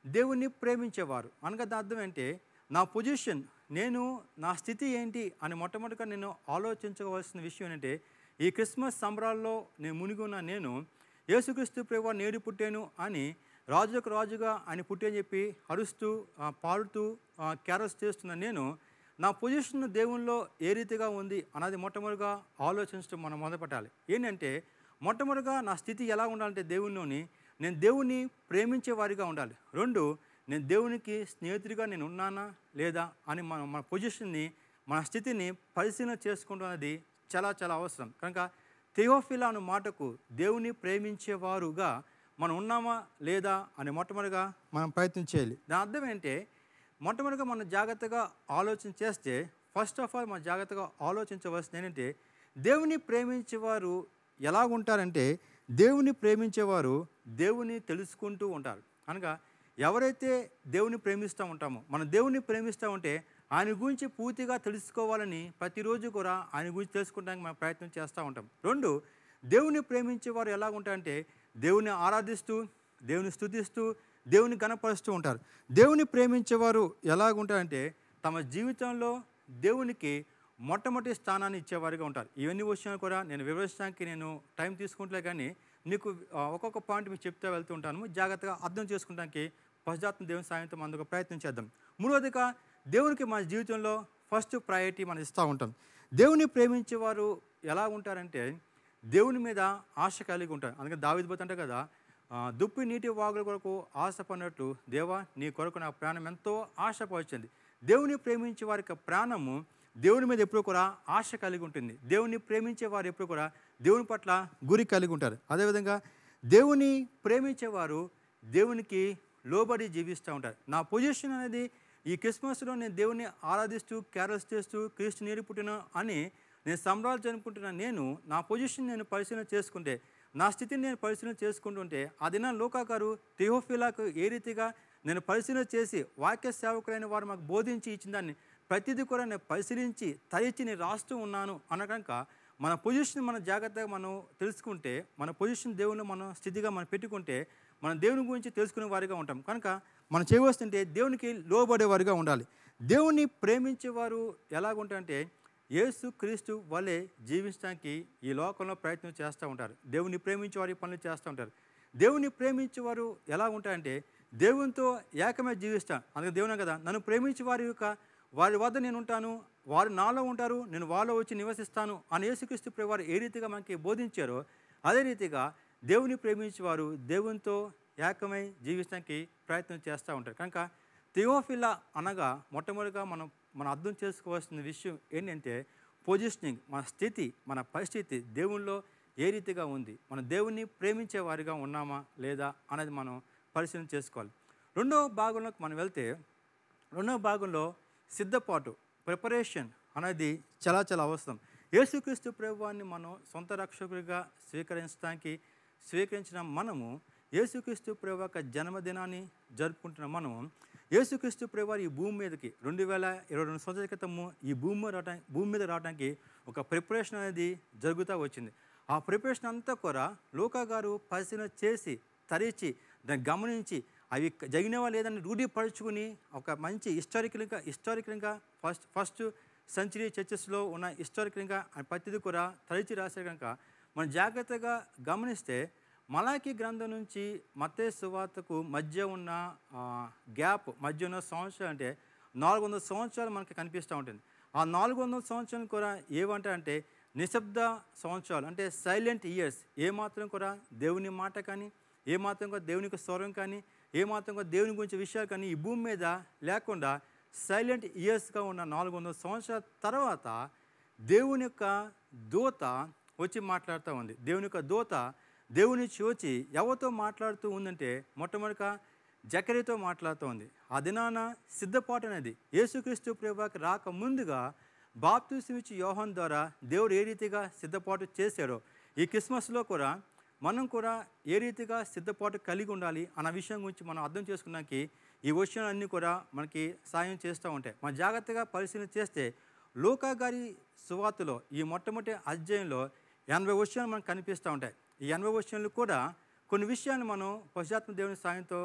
దేవుణ్ణి ప్రేమించేవారు అనగా దాని అర్థం ఏంటి నా పొజిషన్ నేను నా స్థితి ఏంటి అని మొట్టమొదటిగా నేను ఆలోచించవలసిన విషయం ఏంటంటే ఈ క్రిస్మస్ సంబరాల్లో నేను మునిగి ఉన్న నేను యేసుక్రీస్తు ప్రభు నేడు పుట్టాను అని రాజుకు రాజుగా ఆయన పుట్టే చెప్పి అరుస్తూ ఆ, పాడుతూ క్యారల్స్ చేస్తున్న నేను నా పొజిషన్ దేవునిలో ఏ రీతిగా ఉంది అన్నది మొట్టమొదటిగా ఆలోచించడం మనం మొదలుపెట్టాలి ఏంటంటే మొట్టమొదటిగా నా స్థితి ఎలా ఉండాలంటే దేవునిలోని నేను దేవుని ప్రేమించే వారిగా ఉండాలి రెండు నేను దేవునికి స్నేహితుడిగా నేను ఉన్నానా లేదా అని మన మన పొజిషన్ని మన స్థితిని పరిశీలన చేసుకుంటాం అనేది చాలా చాలా అవసరం కనుక థియోఫిలా అనే మాటకు దేవుని ప్రేమించేవారుగా మనం ఉన్నామా లేదా అని మొట్టమొదటిగా మనం ప్రయత్నం చేయాలి దాని అర్థం ఏంటంటే మొట్టమొదటిగా మనం జాగ్రత్తగా ఆలోచన చేస్తే ఫస్ట్ ఆఫ్ ఆల్ మనం జాగ్రత్తగా ఆలోచించవలసింది ఏంటంటే దేవుని ప్రేమించేవారు ఎలా ఉంటారంటే దేవుని ప్రేమించేవారు దేవుని తెలుసుకుంటూ ఉంటారు అనగా ఎవరైతే దేవుని ప్రేమిస్తూ ఉంటామో మనం దేవుని ప్రేమిస్తూ ఉంటే ఆయన గురించి పూర్తిగా తెలుసుకోవాలని ప్రతిరోజు కూడా ఆయన గురించి తెలుసుకోవడానికి మనం ప్రయత్నం చేస్తూ ఉంటాం రెండు దేవుని ప్రేమించే వారు ఎలా ఉంటారంటే దేవుని ఆరాధిస్తూ దేవుని స్తుతిస్తూ దేవుని గణపరుస్తూ ఉంటారు దేవుని ప్రేమించేవారు ఎలాగుంటారంటే తమ జీవితంలో దేవునికి మొట్టమొదటి స్థానాన్ని ఇచ్చేవారుగా ఉంటారు ఇవన్నీ విషయాలు కూడా నేను వివరించడానికి నేను టైం తీసుకుంటలే కానీ నీకు ఆ, ఒక్కొక్క పాయింట్ మీకు చెప్తే వెళ్తూ ఉంటాను జాగ్రత్తగా అర్థం చేసుకుంటానికి పశ్చాత్మ దేవుని సాయంతో అందుకు ప్రయత్నం చేద్దాం మూడవదిగా దేవునికి మన జీవితంలో ఫస్ట్ ప్రయారిటీ మనం ఇస్తూ ఉంటాం దేవుని ప్రేమించేవారు ఎలా ఉంటారంటే దేవుని మీద ఆశ కలిగి ఉంటారు అందుకని దావిది పోతుంటే కదా ఆ, దుప్పి నీటి వాగుల కొరకు ఆశపడినట్లు దేవా నీ కొరకు నా ప్రాణం ఎంతో ఆశపరిచింది దేవుని ప్రేమించే వారి యొక్క ప్రాణము దేవుని మీద ఎప్పుడు కూడా ఆశ కలిగి ఉంటుంది దేవుని ప్రేమించే వారు ఎప్పుడు కూడా దేవుని పట్ల గురి కలిగి ఉంటారు అదేవిధంగా దేవుని ప్రేమించేవారు దేవునికి లోబడి జీవిస్తూ ఉంటారు నా పొజిషన్ అనేది ఈ క్రిస్మస్లో నేను దేవుని ఆరాధిస్తూ క్యారల్స్ చేస్తూ క్రీస్తు నీరు పుట్టిన అని నేను సంబరాలు జరుపుకుంటున్న నేను నా పొజిషన్ నేను పరిశీలన చేసుకుంటే నా స్థితిని నేను పరిశీలన చేసుకుంటుంటే ఆ దిన లోకా గారు థియోఫిలాకు ఏ రీతిగా నేను పరిశీలన చేసి వాక్య సేవకులైన వారు మాకు బోధించి ఇచ్చిన దాన్ని ప్రతిదీ కూడా నేను పరిశీలించి తరిచి నేను రాస్తూ ఉన్నాను అనకనుక మన పొజిషన్ మన జాగ్రత్తగా మనం తెలుసుకుంటే మన పొజిషన్ దేవుని మనం స్థితిగా మనం పెట్టుకుంటే మన దేవుని గురించి తెలుసుకునే వారిగా ఉంటాం కనుక మనం చేయవలసింటే దేవునికి లోబడే వారిగా ఉండాలి దేవుని ప్రేమించేవారు ఎలాగుంటారంటే యేసు క్రీస్తు వలె జీవించడానికి ఈ లోకంలో ప్రయత్నం చేస్తూ ఉంటారు దేవుని ప్రేమించేవారు ఈ పనులు చేస్తూ ఉంటారు దేవుని ప్రేమించేవారు ఎలా ఉంటారంటే దేవునితో ఏకమే జీవిస్తాను అందుకే దేవునే కదా నన్ను ప్రేమించే వారి యొక్క వారి వద్ద నేను ఉంటాను వారు నాలో ఉంటారు నేను వాళ్ళలో వచ్చి నివసిస్తాను అని యేసుక్రీస్తు ప్రభు వారు ఏ రీతిగా మనకి బోధించారో అదే రీతిగా దేవుని ప్రేమించేవారు దేవునితో ఏకమై జీవించడానికి ప్రయత్నం చేస్తూ ఉంటారు కనుక థియోఫిలా అనగా మొట్టమొదటిగా మనం మనం అర్థం చేసుకోవాల్సిన విషయం ఏంటంటే పొజిషనింగ్ మన స్థితి మన పరిస్థితి దేవునిలో ఏ రీతిగా ఉంది మన దేవుణ్ణి ప్రేమించే వారిగా ఉన్నామా లేదా అనేది మనం పరిశీలన చేసుకోవాలి రెండవ భాగంలోకి మనం వెళ్తే రెండవ భాగంలో సిద్ధపాటు ప్రిపరేషన్ అనేది చాలా చాలా అవసరం యేసుక్రీస్తు ప్రభువాన్ని మనం సొంత రక్షకుడిగా స్వీకరించడానికి స్వీకరించిన మనము యేసుక్రీస్తు ప్రభు యొక్క జన్మదినాన్ని జరుపుకుంటున్న మనము యేసుక్రీస్తు ప్రభు ఈ భూమి మీదకి రెండు వేల ఇరవై రెండు సంవత్సరాల క్రితము ఈ భూమి మీద రావడానికి భూమి మీద రావడానికి ఒక ప్రిపరేషన్ అనేది జరుగుతూ వచ్చింది ఆ ప్రిపరేషన్ అంతా కూడా లోకా గారు పరిశీలన చేసి తరిచి దాన్ని గమనించి అవి జరిగినవా లేదని రూఢీపరుచుకుని ఒక మంచి హిస్టారికల్గా హిస్టారికల్గా ఫస్ట్ ఫస్ట్ సెంచరీ చర్చెస్లో ఉన్న హిస్టారికల్గా ప్రతిదీ కూడా తరిచి రాసే కనుక మనం జాగ్రత్తగా గమనిస్తే మలాకి గ్రంథం నుంచి మతే సువార్తకు మధ్య ఉన్న ఆ, గ్యాప్ మధ్య ఉన్న సంవత్సరం అంటే నాలుగు వందల సంవత్సరాలు మనకి కనిపిస్తూ ఉంటుంది ఆ నాలుగు వందల సంవత్సరాలు కూడా ఏమంటే అంటే నిశ్శబ్ద సంవత్సరాలు అంటే సైలెంట్ ఇయర్స్ ఏమాత్రం కూడా దేవుని మాట కానీ ఏమాత్రం కూడా దేవుని యొక్క స్వరం కానీ ఏమాత్రం కూడా దేవుని గురించి విషయాలు కానీ ఈ భూమి మీద లేకుండా సైలెంట్ ఇయర్స్గా ఉన్న నాలుగు వందల సంవత్సరాల తర్వాత దేవుని యొక్క దూత వచ్చి మాట్లాడుతూ ఉంది దేవుని యొక్క దూత దేవుని నుంచి వచ్చి ఎవరితో మాట్లాడుతూ ఉందంటే మొట్టమొదటిగా జకరితో మాట్లాడుతూ ఉంది ఆ దినాన సిద్ధపాటు అనేది యేసుక్రీస్తు ప్రభుకి రాక ముందుగా బాప్తీసం ఇచ్చి యోహన్ ద్వారా దేవుడు ఏ రీతిగా సిద్ధపాటు చేశాడో ఈ క్రిస్మస్లో కూడా మనం కూడా ఏ రీతిగా సిద్ధపాటు కలిగి ఉండాలి అన్న విషయం గురించి మనం అర్థం చేసుకున్నానికి ఈ విషయాలన్నీ కూడా మనకి సాయం చేస్తూ ఉంటాయి మనం జాగ్రత్తగా పరిశీలన చేస్తే లోకా గారి సువార్తలో ఈ మొట్టమొదటి అధ్యాయంలో ఎనభై విషయాలు మనకు కనిపిస్తూ ఉంటాయి ఈ ఎనభై విషయాలు కూడా కొన్ని విషయాలు మనం పశ్చాత్మ దేవుని సాయంతో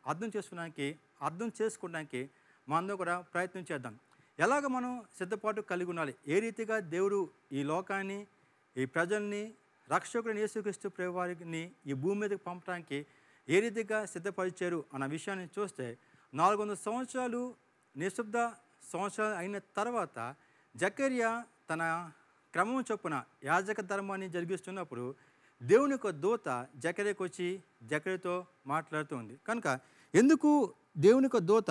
అర్థం చేసుకోవడానికి అర్థం చేసుకోవడానికి మనందరం కూడా ప్రయత్నం చేద్దాం ఎలాగ మనం సిద్ధపాటు కలిగి ఉండాలి ఏ రీతిగా దేవుడు ఈ లోకాన్ని ఈ ప్రజల్ని రక్షకుడిని యేసుక్రీస్తు ప్రభువారిని ఈ భూమి మీదకి పంపడానికి ఏ రీతిగా సిద్ధపరిచారు అన్న విషయాన్ని చూస్తే నాలుగు వందల సంవత్సరాలు నిశ్శబ్ద సంవత్సరాలు అయిన తర్వాత జకర్య తన క్రమం చొప్పున యాజక ధర్మాన్ని జరిగిస్తున్నప్పుడు దేవుని యొక్క దూత జకర్యకు వచ్చి జకర్యతో మాట్లాడుతూ ఉంది కనుక ఎందుకు దేవుని యొక్క దూత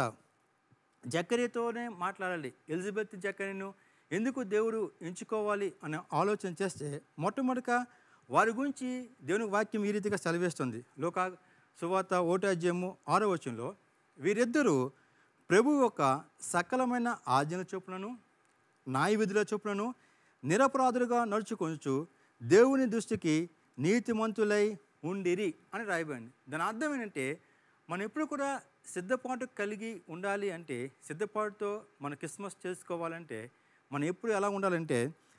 జకర్యతోనే మాట్లాడాలి ఎలిజబెత్ జకర్యను ఎందుకు దేవుడు ఎంచుకోవాలి అనే ఆలోచన చేస్తే మొట్టమొదట వారి గురించి దేవుని వాక్యం ఈ రీతిగా సెలవేస్తుంది లోక సువాత ఓటాజ్యము ఆరో వచనంలో వీరిద్దరూ ప్రభు యొక్క సకలమైన ఆజ్ఞల చొప్పులను న్యాయ విధుల చొప్పులను నిరపరాధులుగా నడుచుకొనుచు దేవుని దృష్టికి నీతిమంతులై ఉండిరి అని రాయబడింది దాని అర్థం ఏంటంటే మనం ఎప్పుడు కూడా సిద్ధపాటు కలిగి ఉండాలి అంటే సిద్ధపాటుతో మన క్రిస్మస్ చేసుకోవాలంటే మనం ఎప్పుడు ఎలా ఉండాలంటే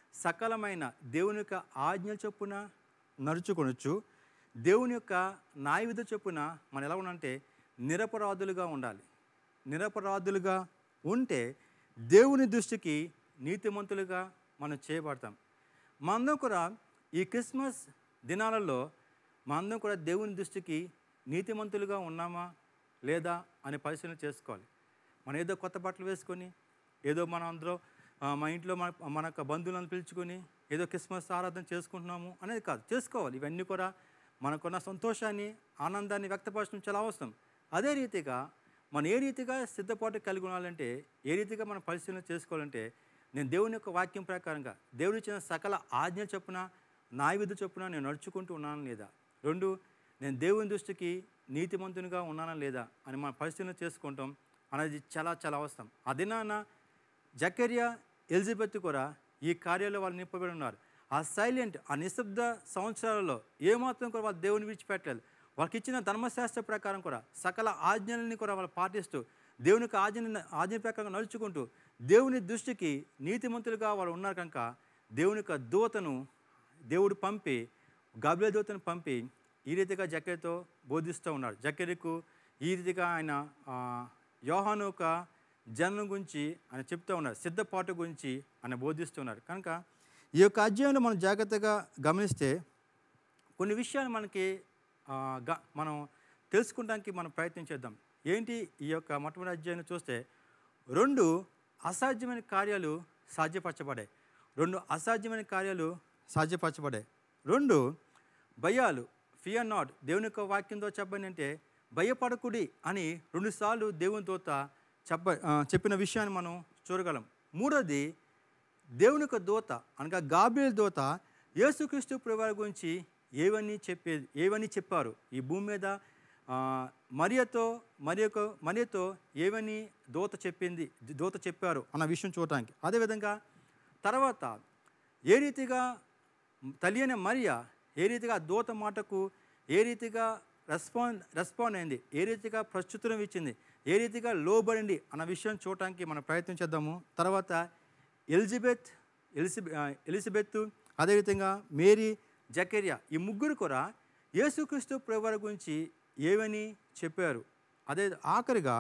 సకలమైన దేవుని యొక్క ఆజ్ఞ చొప్పున నడుచుకొనొచ్చు దేవుని యొక్క న్యాయ విధి చొప్పున మనం ఎలా ఉండాలంటే నిరపరాధులుగా ఉండాలి నిరపరాధులుగా ఉంటే దేవుని దృష్టికి నీతిమంతులుగా మనం చేయబడతాం మనందరం కూడా ఈ క్రిస్మస్ దినాలలో మనందరం కూడా దేవుని దృష్టికి నీతిమంతులుగా ఉన్నామా లేదా అని పరిశీలన చేసుకోవాలి మనం ఏదో కొత్త బట్టలు వేసుకొని ఏదో మనం అందరూ ఆ, మా ఇంట్లో మన మన యొక్క బంధువులను పిలుచుకొని ఏదో క్రిస్మస్ ఆరాధన చేసుకుంటున్నాము అనేది కాదు చేసుకోవాలి ఇవన్నీ కూడా మనకున్న సంతోషాన్ని ఆనందాన్ని వ్యక్తపరచడం చాలా అవసరం అదే రీతిగా మనం ఏ రీతిగా సిద్ధపాటు కలిగి ఉండాలంటే ఏ రీతిగా మనం పరిశీలన చేసుకోవాలంటే నేను దేవుని యొక్క వాక్యం ప్రకారంగా దేవుడు ఇచ్చిన సకల ఆజ్ఞ చొప్పున న్యాయ విధి చొప్పున నేను నడుచుకుంటూ ఉన్నాను లేదా రెండు నేను దేవుని దృష్టికి నీతిమంతునిగా ఉన్నానా లేదా అని మనం పరిశీలన చేసుకుంటాం అనేది చాలా చాలా అవసరం ఆ దినాన జకర్యా ఎలిజబెత్ కూడా ఈ కార్యాల్లో వాళ్ళు నింపబడి ఉన్నారు ఆ సైలెంట్ ఆ నిశ్శబ్ద సంవత్సరాలలో ఏమాత్రం కూడా వాళ్ళు దేవుని విడిచిపెట్టలేదు వాళ్ళకి ఇచ్చిన ధర్మశాస్త్ర ప్రకారం కూడా సకల ఆజ్ఞలని కూడా వాళ్ళు పాటిస్తూ దేవుని యొక్క ఆజ్ఞ ఆజ్ఞ ప్రకారం నడుచుకుంటూ దేవుని దృష్టికి నీతిమంతులుగా వాళ్ళు ఉన్నారు కనుక దేవుని యొక్క దూతను దేవుడు పంపి గాబ్రే దూతను పంపి ఈ రీతిగా జక్కరితో బోధిస్తూ ఉన్నాడు జక్కరికి ఈ రీతిగా ఆయన ఆ, యోహాను యొక్క జన్మం గురించి ఆయన చెప్తూ ఉన్నారు సిద్ధపాటు గురించి ఆయన బోధిస్తున్నారు కనుక ఈ యొక్క అధ్యాయంలో మనం జాగ్రత్తగా గమనిస్తే కొన్ని విషయాలు మనకి ఆ, గ మనం తెలుసుకోవడానికి మనం ప్రయత్నం చేద్దాం ఏంటి ఈ యొక్క మొట్టమొదటి అధ్యాయాన్ని చూస్తే రెండు అసాధ్యమైన కార్యాలు సాధ్యపరచబడాయి రెండు అసాధ్యమైన కార్యాలు సాధ్యపరచబడాయి రెండు భయాలు ఫియర్ నాట్ దేవుని యొక్క వాక్యంతో చెప్పండి అంటే భయపడకుడి అని రెండుసార్లు దేవుని దూత చెప్ప ఆ, చెప్పిన విషయాన్ని మనం చూడగలం మూడోది దేవుని యొక్క దూత అనగా గాబ్రియల్ దూత యేసుక్రీస్తు ప్రభువారి గురించి ఏవన్నీ చెప్పేది ఏవన్నీ చెప్పారు ఈ భూమి మీద ఆ, మరియతో మరియొక మరియతో ఏవని దూత చెప్పింది దూత చెప్పారు అన్న విషయం చూడటానికి అదేవిధంగా తర్వాత ఏ రీతిగా తల్లి అయిన మరియ ఏ రీతిగా ఆ దూత మాటకు ఏ రీతిగా రెస్పాండ్ రెస్పాండ్ అయింది ఏ రీతిగా ప్రస్తుతం ఇచ్చింది ఏ రీతిగా లోబడింది అన్న విషయం చూడటానికి మనం ప్రయత్నం చేద్దాము తర్వాత ఎలిజబెత్ ఎలిజబె ఆ, ఎలిజబెత్ అదేవిధంగా మేరీ జకరియా ఈ ముగ్గురు కూడా యేసుక్రీస్తు ప్రభువారి గురించి ఏమని చెప్పారు అదే ఆఖరిగా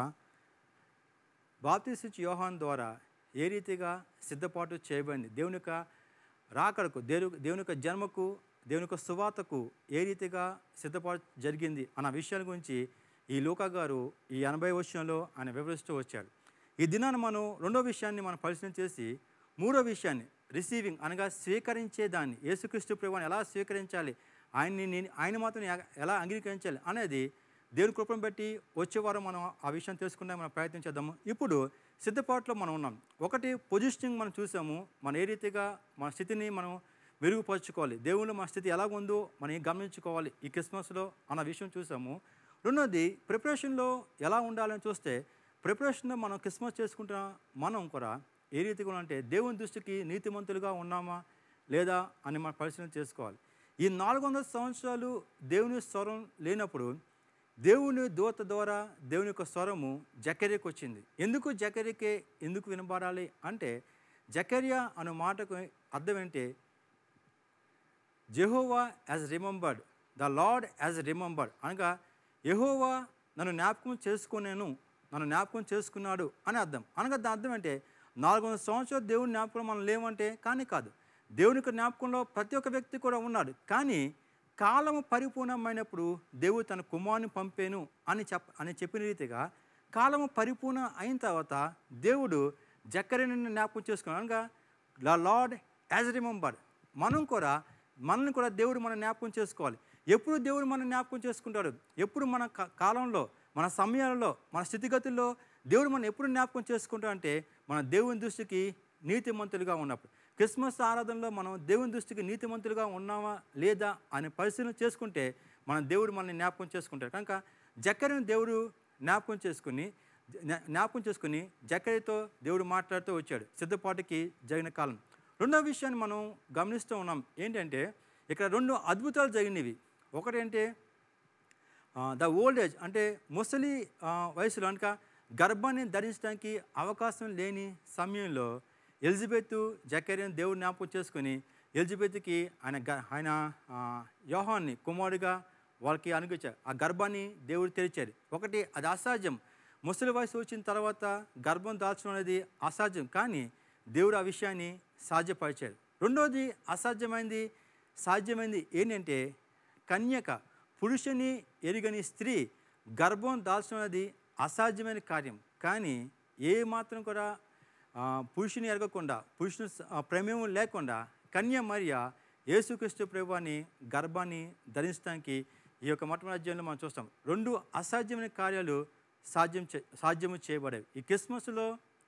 బాప్తిస్ట్ యోహాన్ ద్వారా ఏ రీతిగా సిద్ధపాటు చేయబడింది దేవుని యొక్క రాకడకు దేవు దేవుని యొక్క జన్మకు దేవుని యొక్క సువార్తకు ఏ రీతిగా సిద్ధపాటు జరిగింది అన్న విషయాల గురించి ఈ లోకా గారు ఈ ఎనభై వర్షంలో ఆయన వివరిస్తూ వచ్చాడు ఈ దినాన మనం రెండో విషయాన్ని మనం పరిశీలన చేసి మూడో విషయాన్ని రిసీవింగ్ అనగా స్వీకరించే దాన్ని యేసుక్రీస్తు ప్రభువాన్ని ఎలా స్వీకరించాలి ఆయన్ని నేను ఆయన మాత్రం ఎ- ఎలా అంగీకరించాలి అనేది దేవుని కృపను బట్టి వచ్చే వారం మనం ఆ విషయం తెలుసుకుంటే మనం ప్రయత్నం చేద్దాము ఇప్పుడు సిద్ధపాటులో మనం ఉన్నాం ఒకటి పొజిషనింగ్ మనం చూసాము మనం ఏ రీతిగా మన స్థితిని మనం మెరుగుపరుచుకోవాలి దేవుళ్ళు మన స్థితి ఎలా ఉందో మనం గమనించుకోవాలి ఈ క్రిస్మస్లో అన్న విషయం చూసాము రెండోది ప్రిపరేషన్లో ఎలా ఉండాలని చూస్తే ప్రిపరేషన్లో మనం క్రిస్మస్ చేసుకుంటున్న మనం కూడా ఏ రీతిగా అంటే దేవుని దృష్టికి నీతిమంతులుగా ఉన్నామా లేదా అని మనం పరిశీలన చేసుకోవాలి ఈ నాలుగు వందల సంవత్సరాలు దేవుని స్వరం లేనప్పుడు దేవుని దూత ద్వారా దేవుని యొక్క స్వరము జకర్యకు వచ్చింది ఎందుకు జకర్యకే ఎందుకు వినబడాలి అంటే జకర్య అనే మాటకు అర్థం ఏంటి Jehovah as remembered the lord as remembered అనగా యెహోవా నన్ను జ్ఞాపకం చేసుకునేను నన్ను జ్ఞాపకం చేసుకున్నాడు అని అర్థం అనగా దాని అర్థం అంటే నాలుగు వందల సంవత్సరాలు దేవుని జ్ఞాపకం మనం లేవంటే కానీ కాదు దేవుని యొక్క జ్ఞాపకంలో ప్రతి ఒక్క వ్యక్తి కూడా ఉన్నాడు కానీ కాలము పరిపూర్ణమైనప్పుడు దేవుడు తన కుమారుని పంపేను అని చెప్ అని చెప్పిన రీతిగా కాలము పరిపూర్ణ అయిన తర్వాత దేవుడు జక్కరిని జ్ఞాపకం చేసుకున్నాడు అనగా ద లార్డ్ యాజ్ రిమెంబర్డ్ మనం కూడా మనల్ని కూడా దేవుడు మన జ్ఞాపకం చేసుకోవాలి ఎప్పుడు దేవుడు మన జ్ఞాపకం చేసుకుంటాడు ఎప్పుడు మన కా- కాలంలో మన సమయాలలో మన స్థితిగతుల్లో దేవుడు మనం ఎప్పుడు జ్ఞాపకం చేసుకుంటాడు అంటే మన దేవుని దృష్టికి నీతిమంతులుగా ఉన్నప్పుడు క్రిస్మస్ ఆరాధనలో మనం దేవుని దృష్టికి నీతిమంతులుగా ఉన్నామా లేదా అనే పరిశీలన చేసుకుంటే మన దేవుడు మనల్ని జ్ఞాపకం చేసుకుంటాడు కనుక జక్కరిని దేవుడు జ్ఞాపకం చేసుకుని జ్ఞా- జ్ఞాపకం చేసుకుని జక్కరితో దేవుడు మాట్లాడుతూ వచ్చాడు సిద్ధపాటుకి జరిగిన కాలం రెండో విషయాన్ని మనం గమనిస్తూ ఉన్నాం ఏంటంటే ఇక్కడ రెండు అద్భుతాలు జరిగినవి ఒకటేంటే ద ఓల్డ్ ఏజ్ అంటే ముసలి ఆ, వయసులో అనక గర్భాన్ని ధరించడానికి అవకాశం లేని సమయంలో ఎలిజబెత్ జకరియన్ దేవుడు జ్ఞాపకం చేసుకొని ఎలిజబెత్కి ఆయన గ ఆయన ఆ, యోహాన్ని కుమారుడిగా వాళ్ళకి అనుగ్రహించారు ఆ గర్భాన్ని దేవుడు తెరిచారు ఒకటి అది అసాధ్యం ముసలి వయసు వచ్చిన తర్వాత గర్భం దాల్చడం అనేది అసాధ్యం కానీ దేవుడు ఆ విషయాన్ని సాధ్యపరిచాడు రెండోది అసాధ్యమైంది సాధ్యమైంది ఏంటంటే కన్యక పురుషుని ఎరుగని స్త్రీ గర్భం దాల్చడం అనేది అసాధ్యమైన కార్యం కానీ ఏ మాత్రం కూడా ఆ, పురుషుని ఎరగకుండా పురుషుని స- ఆ, ప్రమేయం లేకుండా కన్య మరియ యేసుక్రీస్తు ప్రభువాన్ని గర్భాన్ని ధరించడానికి ఈ యొక్క మొట్టమొదటి మనం చూస్తాం రెండు అసాధ్యమైన కార్యాలు సాధ్యం చే సాధ్యము చేయబడేవి ఈ క్రిస్మస్లో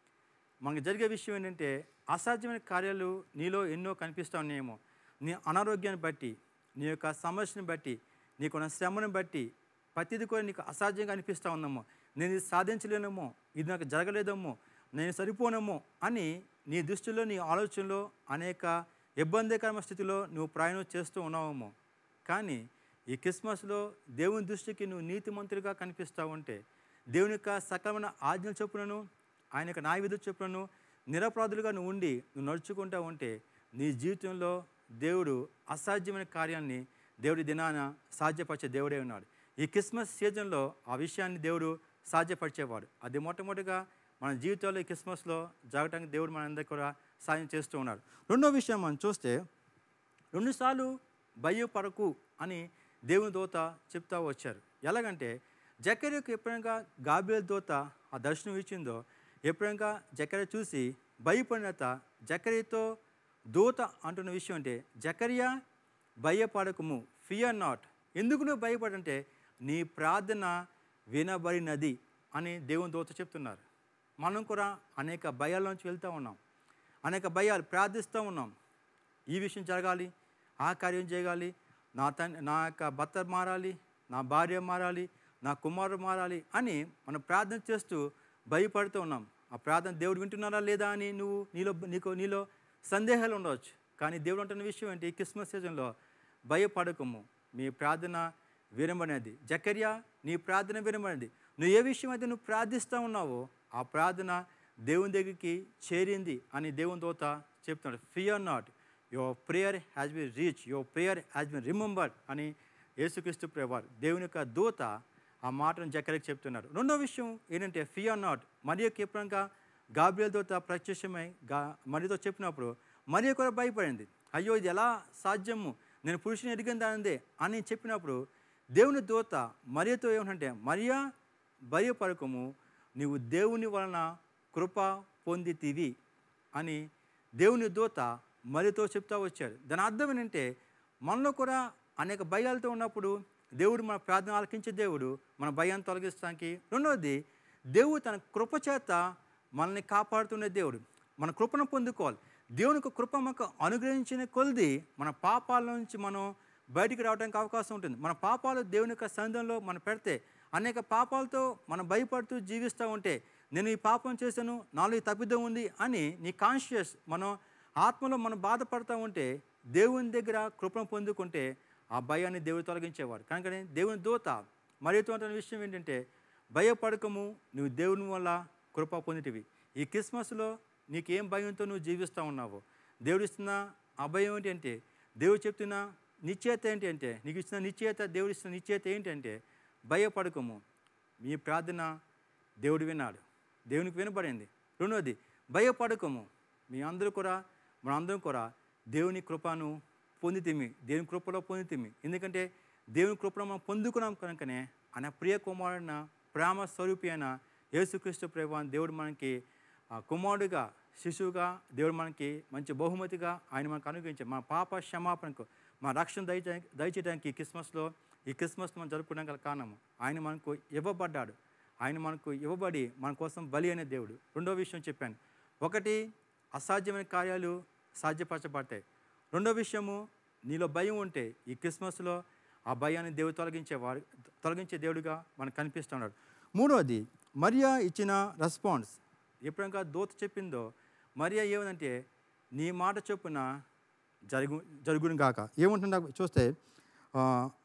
మనకు జరిగే విషయం ఏంటంటే అసాధ్యమైన కార్యాలు నీలో ఎన్నో కనిపిస్తూ ఉన్నాయేమో నీ అనారోగ్యాన్ని బట్టి నీ యొక్క సమస్యను బట్టి నీకున్న శ్రమను బట్టి ప్రతిది కూడా నీకు అసాధ్యంగా అనిపిస్తూ ఉందేమో నేను ఇది సాధించలేనేమో ఇది నాకు జరగలేదేమో నేను సరిపోనేమో అని నీ దృష్టిలో నీ ఆలోచనలో అనేక ఇబ్బందికరమైన స్థితిలో నువ్వు ప్రయాణం చేస్తూ ఉన్నావేమో కానీ ఈ క్రిస్మస్లో దేవుని దృష్టికి నువ్వు నీతిమంతుడిగా కనిపిస్తూ ఉంటే దేవుని యొక్క సకలమైన ఆజ్ఞల చొప్పునను ఆయన యొక్క న్యాయ విధుల చొప్పునను నిరపరాధులుగా నువ్వు ఉండి నువ్వు నడుచుకుంటూ ఉంటే నీ జీవితంలో దేవుడు అసాధ్యమైన కార్యాన్ని దేవుడి దినాన సాధ్యపరిచే దేవుడే ఉన్నాడు ఈ క్రిస్మస్ సీజన్లో ఆ విషయాన్ని దేవుడు సాధ్యపరిచేవాడు అది మొట్టమొదటిగా మన జీవితంలో ఈ క్రిస్మస్లో జరగడానికి దేవుడు మనందరికీ కూడా సాయం చేస్తూ ఉన్నాడు రెండో విషయం మనం చూస్తే రెండుసార్లు భయపడకు అని దేవుని దూత చెప్తా వచ్చారు ఎలాగంటే జకర్యకు ఎప్పుడైనా గాబియల్ దూత ఆ దర్శనం ఇచ్చిందో ఎప్పుడైనా జకర్య చూసి భయపడినత జకర్యతో దూత అంటున్న విషయం అంటే జకర్యా భయపడకము ఫియర్ నాట్ ఎందుకు నువ్వు భయపడంటే నీ ప్రార్థన వినబడినది అని దేవుని దూత చెప్తున్నారు మనం కూడా అనేక భయాల్లోంచి వెళ్తూ ఉన్నాం అనేక భయాలు ప్రార్థిస్తూ ఉన్నాం ఈ విషయం జరగాలి ఆ కార్యం చేయాలి నా తన్ నా యొక్క భర్త మారాలి నా భార్య మారాలి నా కుమారుడు మారాలి అని మనం ప్రార్థన చేస్తూ భయపడుతూ ఉన్నాం ఆ ప్రార్థన దేవుడు వింటున్నారా లేదా అని నువ్వు నీలో నీకు నీలో సందేహాలు ఉండవచ్చు కానీ దేవుడు అంటున్న విషయం ఏంటి ఈ క్రిస్మస్ సీజన్లో భయపడకము మీ ప్రార్థన వినబడినది జకర్యా నీ ప్రార్థన వినబడినది నువ్వు ఏ విషయం అయితే నువ్వు ప్రార్థిస్తూ ఉన్నావో ఆ ప్రార్థన దేవుని దగ్గరికి చేరింది అని దేవుని దోత చెప్తున్నాడు fear not your prayer has been reach your prayer has been remembered అని యేసుక్రీస్తు ప్రేవారు దేవుని యొక్క దూత ఆ మాటను జక్కరికి చెప్తున్నారు రెండో విషయం ఏంటంటే ఫియర్ నాట్ మరియకి ఎప్పుడంగా గాబ్రియల్ దూత ప్రత్యక్షమై గా మరియతో చెప్పినప్పుడు మరియ కూడా భయపడింది అయ్యో ఇది ఎలా సాధ్యము నేను పురుషుని ఎదిగిన దానిదే అని చెప్పినప్పుడు దేవుని దూత మరియతో ఏమంటే మరియా భయపడకము నీవు దేవుని వలన కృప పొందితివి అని దేవుని దూత మరియతో చెప్తా వచ్చాడు దాని అర్థం ఏంటంటే మనలో కూడా అనేక భయాలతో ఉన్నప్పుడు దేవుడు మన ప్రార్థన ఆలకించే దేవుడు మన భయాన్ని తొలగించడానికి రెండవది దేవుడు తన కృప చేత మనల్ని కాపాడుతున్న దేవుడు మన కృపను పొందుకోవాలి దేవుని యొక్క కృప మనకు అనుగ్రహించిన కొలది మన పాపాల నుంచి మనం బయటికి రావడానికి అవకాశం ఉంటుంది మన పాపాలు దేవుని యొక్క సంఘంలో మనం పెడితే అనేక పాపాలతో మనం భయపడుతూ జీవిస్తూ ఉంటే నేను ఈ పాపం చేశాను నాలో ఈ తప్పిదం ఉంది అని నీ కాన్షియస్ మనం ఆత్మలో మనం బాధపడుతూ ఉంటే దేవుని దగ్గర కృపను పొందుకుంటే ఆ భయాన్ని దేవుడు తొలగించేవాడు కనుక దేవుని దూత మరియతో అంటున్న విషయం ఏంటంటే భయపడకము నువ్వు దేవుని వల్ల కృప పొందిటివి ఈ క్రిస్మస్లో నీకేం భయంతో నువ్వు జీవిస్తూ ఉన్నావో దేవుడు ఇస్తున్న ఆ భయం ఏంటంటే దేవుడు చెప్తున్న నిశ్చేత ఏంటి అంటే నీకు ఇచ్చిన నిశ్చేత దేవుడు ఇస్తున్న నిశ్చేత ఏంటంటే భయపడకము మీ ప్రార్థన దేవుడు విన్నాడు దేవునికి వినపడింది రెండవది భయపడకము మీ అందరూ కూడా మన అందరం కూడా దేవుని కృపను పొందితిమి దేవుని కృపలో పొందితిమి ఎందుకంటే దేవుని కృపను మనం పొందుకున్నాం కనుకనే ఆయన ప్రియ కుమారుడిన ప్రేమ స్వరూపి అయిన యేసుక్రీస్తు ప్రభావం దేవుడు మనకి ఆ, కుమారుడుగా శిశువుగా దేవుడు మనకి మంచి బహుమతిగా ఆయన మనకు అనుగ్రహించారు మన పాప క్షమాపణకు మన రక్షణ దయచే దయచేయడానికి ఈ క్రిస్మస్లో ఈ క్రిస్మస్ మనం జరుపుకోవడానికి గల కారణము ఆయన మనకు ఇవ్వబడ్డాడు ఆయన మనకు ఇవ్వబడి మన కోసం బలి అనే దేవుడు రెండో విషయం చెప్పాను ఒకటి అసాధ్యమైన కార్యాలు సాధ్యపరచబడతాయి రెండో విషయము నీలో భయం ఉంటే ఈ క్రిస్మస్లో ఆ భయాన్ని దేవుడు తొలగించే వాడు తొలగించే దేవుడిగా మనకు కనిపిస్తున్నాడు మూడవది మరియా ఇచ్చిన రెస్పాన్స్ ఎప్పుడంకా దూత చెప్పిందో మరియా ఏమందంటే నీ మాట చొప్పున జరుగు జరుగును గాక ఏముంటుందా చూస్తే ఆ,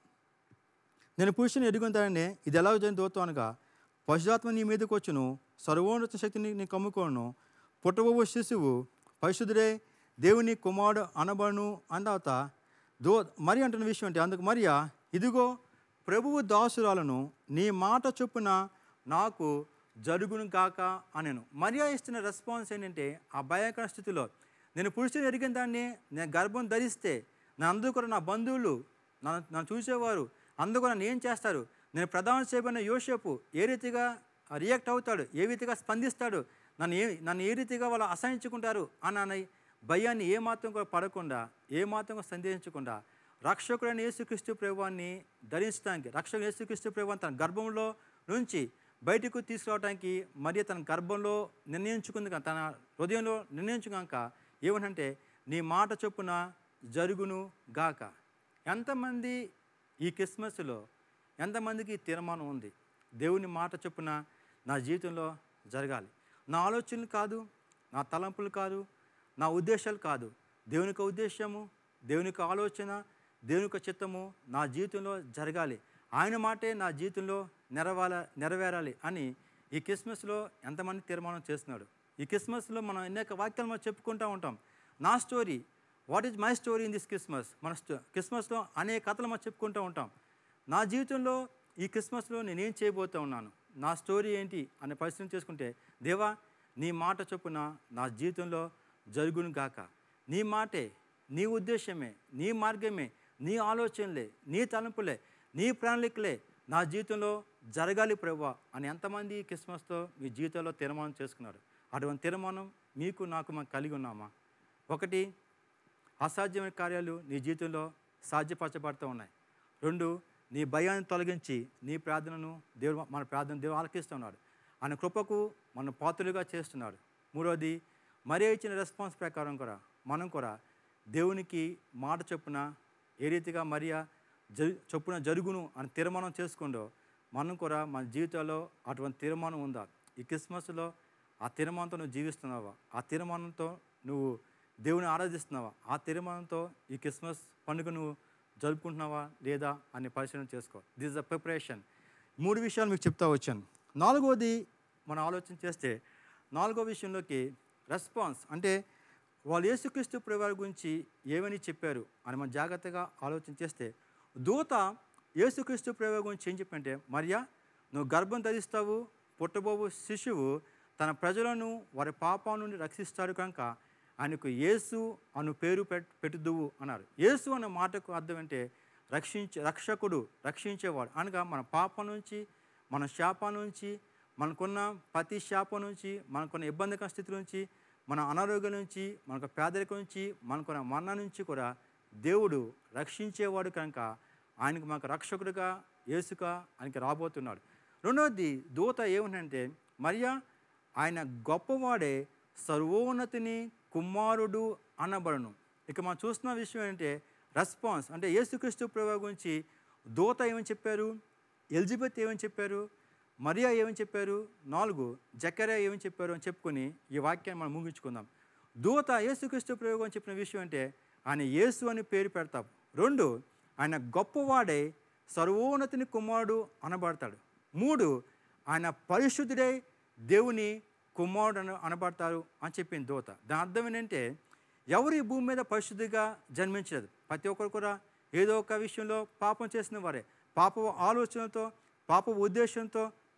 నేను పురుషుని ఎదుగుతానని ఇది ఎలా జరిగిన దూత అనగా పశురాత్మ నీ మీదకి వచ్చును సర్వోన్నత శక్తిని నీ కమ్ముకోను పుట్టబోవు శిశువు పరిశుద్ధుడే దేవుని కుమారుడు అనబడును అందాత దో మరి అంటున్న విషయం అంటే అందుకు మరియా ఇదిగో ప్రభువు దాసురాలను నీ మాట చొప్పున నాకు జరుగును గాక అనెను మరియా ఇస్తున్న రెస్పాన్స్ ఏంటంటే ఆ భయంకర స్థితిలో నేను పురుషుని ఎరిగిన దాన్ని నేను గర్భం ధరిస్తే నా అందరూ కూడా నా బంధువులు నన్ను నన్ను చూసేవారు అందరూ కూడా నన్ను ఏం చేస్తారు నేను ప్రధాన చేయబడిన యోసేపు ఏ రీతిగా రియాక్ట్ అవుతాడు ఏ రీతిగా స్పందిస్తాడు నన్ను ఏ నన్ను ఏ రీతిగా వాళ్ళు అసహించుకుంటారు అని అన్న భయాన్ని ఏ మాత్రం కూడా పడకుండా ఏ మాత్రం కూడా సందేహించకుండా రక్షకుడైన యేసుక్రీస్తు ప్రభువాన్ని ధరించడానికి రక్షకుడు యేసుక్రీస్తు ప్రభువాన్ని తన గర్భంలో నుంచి బయటకు తీసుకురావడానికి మరియు తన గర్భంలో నిర్ణయించుకుంది కనుక, తన హృదయంలో నిర్ణయించుగాక ఏమనంటే నీ మాట చొప్పున జరుగును గాక ఎంతమంది ఈ క్రిస్మస్లో ఎంతమందికి ఈ తీర్మానం ఉంది దేవుని మాట చొప్పున నా జీవితంలో జరగాలి నా ఆలోచనలు కాదు నా తలంపులు కాదు నా ఉద్దేశాలు కాదు దేవుని యొక్క ఉద్దేశము దేవుని యొక్క ఆలోచన దేవుని యొక్క చిత్తము నా జీవితంలో జరగాలి ఆయన మాటే నా జీవితంలో నెరవాల నెరవేరాలి అని ఈ క్రిస్మస్లో ఎంతమంది తీర్మానం చేస్తున్నాడు ఈ క్రిస్మస్లో మనం అనేక వాక్యాలు మనం చెప్పుకుంటూ ఉంటాం నా story what is my story in this Christmas మన స్టో- క్రిస్మస్లో అనేక కథలు మనం చెప్పుకుంటూ ఉంటాం నా జీవితంలో ఈ క్రిస్మస్లో నేనేం చేయబోతూ ఉన్నాను నా స్టోరీ ఏంటి అనే పరిశ్రమ చేసుకుంటే దేవా నీ మాట చొప్పున నా జీవితంలో జరుగును గాక నీ మాటే నీ ఉద్దేశమే నీ మార్గమే నీ ఆలోచనలే నీ తలంపులే నీ ప్రణాళికలే నా జీవితంలో జరగాలి ప్రభా అని ఎంతమంది ఈ క్రిస్మస్తో మీ జీవితంలో తీర్మానం చేసుకున్నారు అటువంటి తీర్మానం మీకు నాకు మనం కలిగి ఉన్నామా ఒకటి అసాధ్యమైన కార్యాలు నీ జీవితంలో సాధ్యపరచబడుతూ ఉన్నాయి రెండు నీ భయాన్ని తొలగించి నీ ప్రార్థనను దేవుడు మన ప్రార్థన దేవుడు ఆలకిస్తున్నాడు ఆయన కృపకు మన పాత్రలుగా చేస్తున్నాడు మూడవది మరే ఇచ్చిన రెస్పాన్స్ ప్రకారం కూడా మనం కూడా దేవునికి మాట చొప్పున ఏ రీతిగా మరియా జరు చొప్పున జరుగును అని తీర్మానం చేసుకుందో మనం కూడా మన జీవితాల్లో అటువంటి తీర్మానం ఉందా ఈ క్రిస్మస్లో ఆ తీర్మానంతో నువ్వు జీవిస్తున్నావా ఆ తీర్మానంతో నువ్వు దేవుని ఆరాధిస్తున్నావా ఆ తీర్మానంతో ఈ క్రిస్మస్ పండుగ నువ్వు జరుపుకుంటున్నావా లేదా అని పరిశీలన చేసుకో దిస్ ద ప్రిపరేషన్ మూడు విషయాలు మీకు చెప్తా వచ్చాను నాలుగోది మనం ఆలోచన చేస్తే నాలుగో విషయంలోకి రెస్పాన్స్ అంటే వాళ్ళు యేసుక్రీస్తు ప్రభువారి గురించి ఏమని చెప్పారు అని మనం జాగ్రత్తగా ఆలోచన చేస్తే దూత యేసుక్రీస్తు ప్రభు గురించి ఏం చెప్పంటే మరియా నువ్వు గర్భం ధరిస్తావు పుట్టబోవు శిశువు తన ప్రజలను వారి పాపం నుండి రక్షిస్తాడు కనుక ఆయనకు యేసు అను పేరు పెట్ పెట్టుదువు అన్నారు యేసు అన్న మాటకు అర్థం అంటే రక్షించే రక్షకుడు రక్షించేవాడు అనగా మన పాపం నుంచి మన శాపం నుంచి మనకున్న ప్రతి శాపం నుంచి మనకున్న ఇబ్బందికర స్థితి నుంచి మన అనారోగ్యం నుంచి మనకు పేదరికం నుంచి మనకున్న మరణ నుంచి కూడా దేవుడు రక్షించేవాడు కనుక ఆయనకు మనకు రక్షకుడుగా యేసుగా ఆయనకి రాబోతున్నాడు రెండవది దూత ఏమిటంటే మరియా ఆయన గొప్పవాడే సర్వోన్నతిని కుమారుడు అనబడును ఇక మనం చూస్తున్న విషయం ఏంటంటే రెస్పాన్స్ అంటే యేసుక్రీస్తు ప్రభు గురించి దూత ఏమని చెప్పారు ఎలిజబెత్ ఏమని చెప్పారు మరియా ఏమని చెప్పారు నాలుగు జకర్యా ఏమని చెప్పారు అని చెప్పుకొని ఈ వాక్యాన్ని మనం ముగించుకుందాం దూత యేసుక్రీస్తు ప్రభు అని చెప్పిన విషయం అంటే ఆయన యేసు అని పేరు పెడతాం రెండు ఆయన గొప్పవాడై సర్వోన్నతిని కుమారుడు అనబడతాడు మూడు ఆయన పరిశుద్ధుడై దేవుని కుమారుడు అన అనబడతారు అని చెప్పింది దూత దాని అర్థం ఏంటంటే ఎవరు ఈ భూమి మీద పరిశుద్ధిగా జన్మించలేదు ప్రతి ఒక్కరు కూడా ఏదో ఒక విషయంలో పాపం చేసిన వారే పాప ఆలోచనతో పాప ఉద్దేశంతో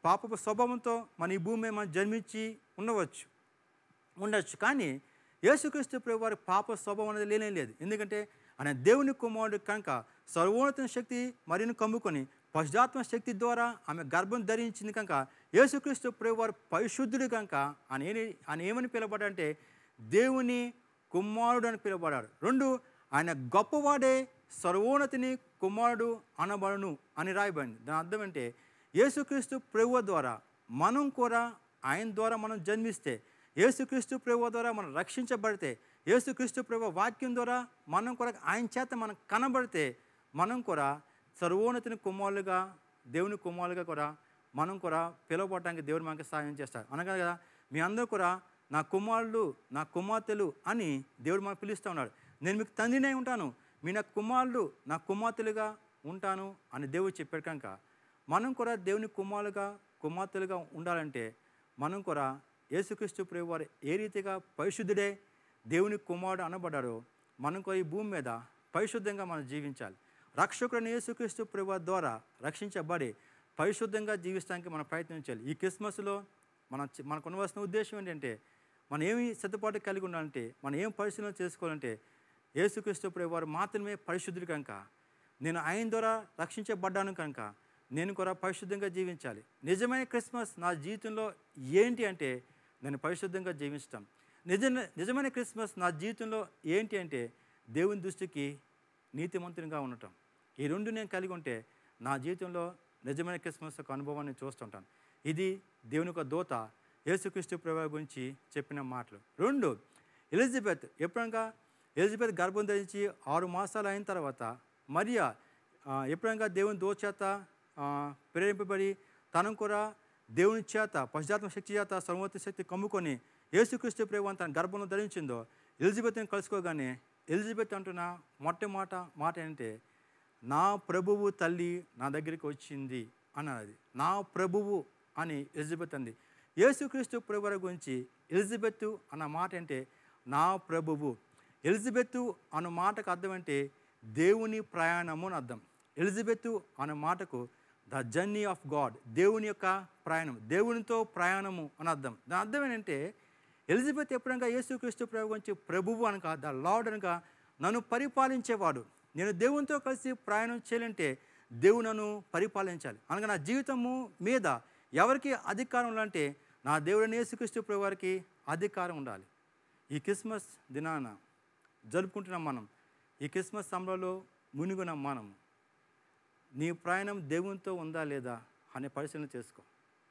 పాపపు స్వభావంతో మన ఈ భూమి మీద మనం జన్మించి ఉండవచ్చు ఉండొచ్చు కానీ యేసుక్రీస్తు ప్రభు వారి పాప స్వభావం అనేది లేనే లేదు ఎందుకంటే ఆయన దేవుని కుమారుడు కనుక సర్వోన్నత శక్తి మరిని కమ్ముకొని పశుధాత్మ శక్తి ద్వారా ఆమె గర్భం ధరించింది కనుక యేసుక్రీస్తు ప్రభు వారు పరిశుద్ధుడు కనుక ఆయన ఏని ఆయన ఏమని పిలవబడంటే దేవుని కుమారుడు అని పిలువబడాడు రెండు ఆయన గొప్పవాడే సర్వోన్నతిని కుమారుడు అనబడును అని రాయబడింది దాని అర్థం అంటే యేసుక్రీస్తు ప్రభు ద్వారా మనం కూడా ఆయన ద్వారా మనం జన్మిస్తే యేసుక్రీస్తు ప్రభు ద్వారా మనం రక్షించబడితే యేసుక్రీస్తు ప్రభు వాక్యం ద్వారా మనం కూడా ఆయన చేత మనం కనబడితే మనం కూడా సర్వోన్నతిని కుమారులుగా దేవుని కుమారులుగా కూడా మనం కూడా పిలువబడటానికి దేవుడు మనకి సహాయం చేస్తాడు అనగా కదా మీ అందరూ కూడా నా కుమారులు నా కుమార్తెలు అని దేవుడు మనకు పిలుస్తూ ఉన్నాడు నేను మీకు తండ్రినే ఉంటాను మీ నా కుమారులు నా కుమార్తెలుగా ఉంటాను అని దేవుడు చెప్పాడు కనుక మనం కూడా దేవుని కుమారులుగా కుమార్తెలుగా ఉండాలంటే మనం కూడా యేసుక్రీస్తు ప్రభు వారు ఏ రీతిగా పరిశుద్ధుడే దేవుని కుమారుడు అనబడ్డాడో మనం కూడా ఈ భూమి మీద పరిశుద్ధంగా మనం జీవించాలి రక్షకుడైన యేసుక్రీస్తు ప్రభు ద్వారా రక్షించబడి పరిశుద్ధంగా జీవిస్తానికి మనం ప్రయత్నించాలి ఈ క్రిస్మస్లో మన మనకు ఉండవలసిన ఉద్దేశం ఏంటంటే మనం ఏమి సిద్ధపాటు కలిగి ఉండాలంటే మనం ఏం పరిశీలన చేసుకోవాలంటే యేసుక్రీస్తు ప్రభు వారు మాత్రమే పరిశుద్ధుడు కనుక నేను ఆయన ద్వారా రక్షించబడ్డాను కనుక నేను కూడా పరిశుద్ధంగా జీవించాలి నిజమైన క్రిస్మస్ నా జీవితంలో ఏంటి అంటే నేను పరిశుద్ధంగా జీవించటం నిజ నిజమైన క్రిస్మస్ నా జీవితంలో ఏంటి అంటే దేవుని దృష్టికి నీతిమంతునిగా ఉండటం ఈ రెండు నేను కలిగి ఉంటే నా జీవితంలో నిజమైన క్రిస్మస్ యొక్క అనుభవాన్ని చూస్తుంటాను ఇది దేవుని యొక్క దూత యేసుక్రీస్తు ప్రభు గురించి చెప్పిన మాటలు రెండు ఎలిజబెత్ ఎప్పుడనగా ఎలిజబెత్ గర్భం ధరించి ఆరు మాసాలు అయిన తర్వాత మరియా ఆ, ఎప్పుడనగా దేవుని దూత చేత ఆ, ప్రేరేపింపబడి తను కూడా దేవుని చేత పశ్చాత్మ శక్తి చేత సర్వోత్త శక్తి కమ్ముకొని యేసుక్రీస్తు ప్రభు తన గర్భంలో ధరించిందో ఎలిజబెత్ని కలుసుకోగానే ఎలిజబెత్ అంటున్న మొట్టమొదట మాట ఏంటంటే నా ప్రభువు తల్లి నా దగ్గరికి వచ్చింది అన్నది నా ప్రభువు అని ఎలిజబెత్ అంది యేసుక్రీస్తు ప్రభువు గురించి ఎలిజబెత్ అన్న మాట అంటే నా ప్రభువు ఎలిజబెత్ అన్న మాటకు అర్థం అంటే దేవుని ప్రయాణము అని అర్థం ఎలిజబెత్ అన్న మాటకు ద జర్నీ ఆఫ్ గాడ్ దేవుని యొక్క ప్రయాణం దేవునితో ప్రయాణము అని అర్థం దాని అర్థం ఏంటంటే ఎలిజబెత్ ఎప్పుడనగా యేసుక్రీస్తు ప్రభు గురించి ప్రభువు అనక ద లార్డ్ అనక నన్ను పరిపాలించేవాడు నేను దేవునితో కలిసి ప్రయాణం చేయాలంటే దేవుడు నన్ను పరిపాలించాలి అనగా నా జీవితము మీద ఎవరికి అధికారం ఉండాలంటే నా దేవుడని యేసుక్రీస్తు ప్రభు వారికి అధికారం ఉండాలి ఈ క్రిస్మస్ దినాన జరుపుకుంటున్నాం మనం ఈ క్రిస్మస్ సమయంలో మునిగున్నాం మనం నీ ప్రయాణం దేవునితో ఉందా లేదా అనే పరిశీలన చేసుకో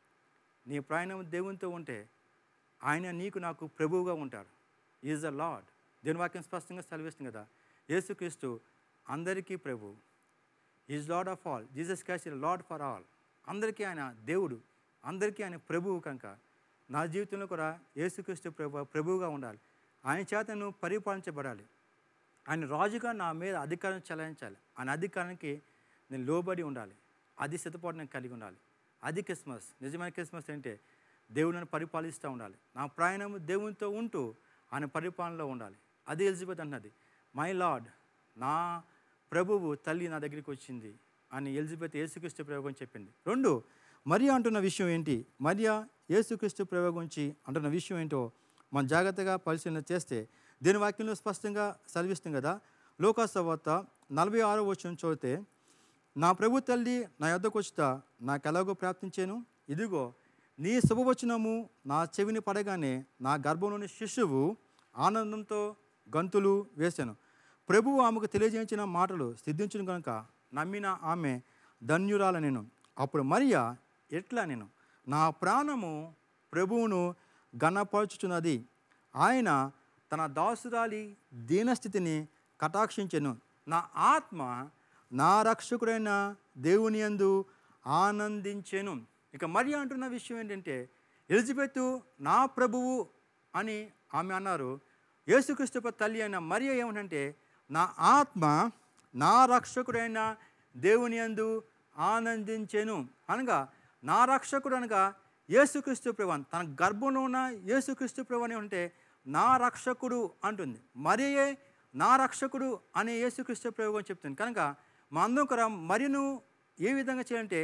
నీ ప్రయాణం దేవునితో ఉంటే ఆయన నీకు నాకు ప్రభువుగా ఉంటాడు ఈజ్ ద లార్డ్ దేవుని వాక్యం స్పష్టంగా సెలవిస్తుంది కదా యేసుక్రీస్తు అందరికీ ప్రభు is lord of all Jesus Christ is lord for all అందరికీ ఆయన దేవుడు అందరికీ ఆయన ప్రభువు కనుక నా జీవితంలో కూడా యేసుక్రీస్తు ప్రభు ప్రభువుగా ఉండాలి ఆయన చేత నువ్వు పరిపాలించబడాలి ఆయన రాజుగా నా మీద అధికారం చెలాయించాలి ఆయన అధికారానికి నేను లోబడి ఉండాలి అది సిద్ధపాటు నేను కలిగి ఉండాలి అది క్రిస్మస్ నిజమైన క్రిస్మస్ అంటే దేవుడు నన్ను పరిపాలిస్తూ ఉండాలి నా ప్రయాణం దేవునితో ఉంటూ ఆయన పరిపాలనలో ఉండాలి అది ఎలిజబెత్ అన్నది మై లార్డ్ నా ప్రభువు తల్లి నా దగ్గరికి వచ్చింది అని ఎలిజబెత్ యేసుక్రీస్తు ప్రయోగం చెప్పింది రెండు మరియా అంటున్న విషయం ఏంటి మరియా యేసుక్రీస్తు ప్రయోగం గురించి అంటున్న విషయం ఏంటో మనం జాగ్రత్తగా పరిశీలన చేస్తే దీని వాక్యంలో స్పష్టంగా సెలవిస్తుంది కదా లోకాసవార్త నలభై ఆరో వచ్చిన చదివితే నా ప్రభు తల్లి నా యొద్దకు వచ్చుట నాకు ఎలాగో ప్రాప్తించాను ఇదిగో నీ శుభవచనము నా చెవిని పడగానే నా గర్భంలోని శిశువు ఆనందంతో గంతులు వేశాను ప్రభువు ఆమెకు తెలియజేయించిన మాటలు సిద్ధించును కనుక నమ్మిన ఆమె ధన్యురాల నేను అప్పుడు మరియా ఎట్లా నేను నా ప్రాణము ప్రభువును గణపరుచుచున్నది ఆయన తన దాసురాలి దీనస్థితిని కటాక్షించెను నా ఆత్మ నా రక్షకుడైన దేవుని యందు ఆనందించెను ఇక మరి అంటున్న విషయం ఏంటంటే ఎలిజబెత్ నా ప్రభువు అని ఆమె అన్నారు యేసుక్రీస్తు యొక్క తల్లి అయిన మరియ ఏమంటే నా ఆత్మ నా రక్షకుడైన దేవుని యందు ఆనందించెను అనగా నా రక్షకుడు అనగా యేసుక్రీస్తు ప్రభు అని. తన గర్భంలో ఉన్న యేసుక్రీస్తు ప్రభు అని అంటే నా రక్షకుడు అంటుంది మరియే నా రక్షకుడు అనే యేసుక్రీస్తు ప్రభు అని చెప్తుంది కనుక మా అందరం కూడా మరియను ఏ విధంగా చేయాలంటే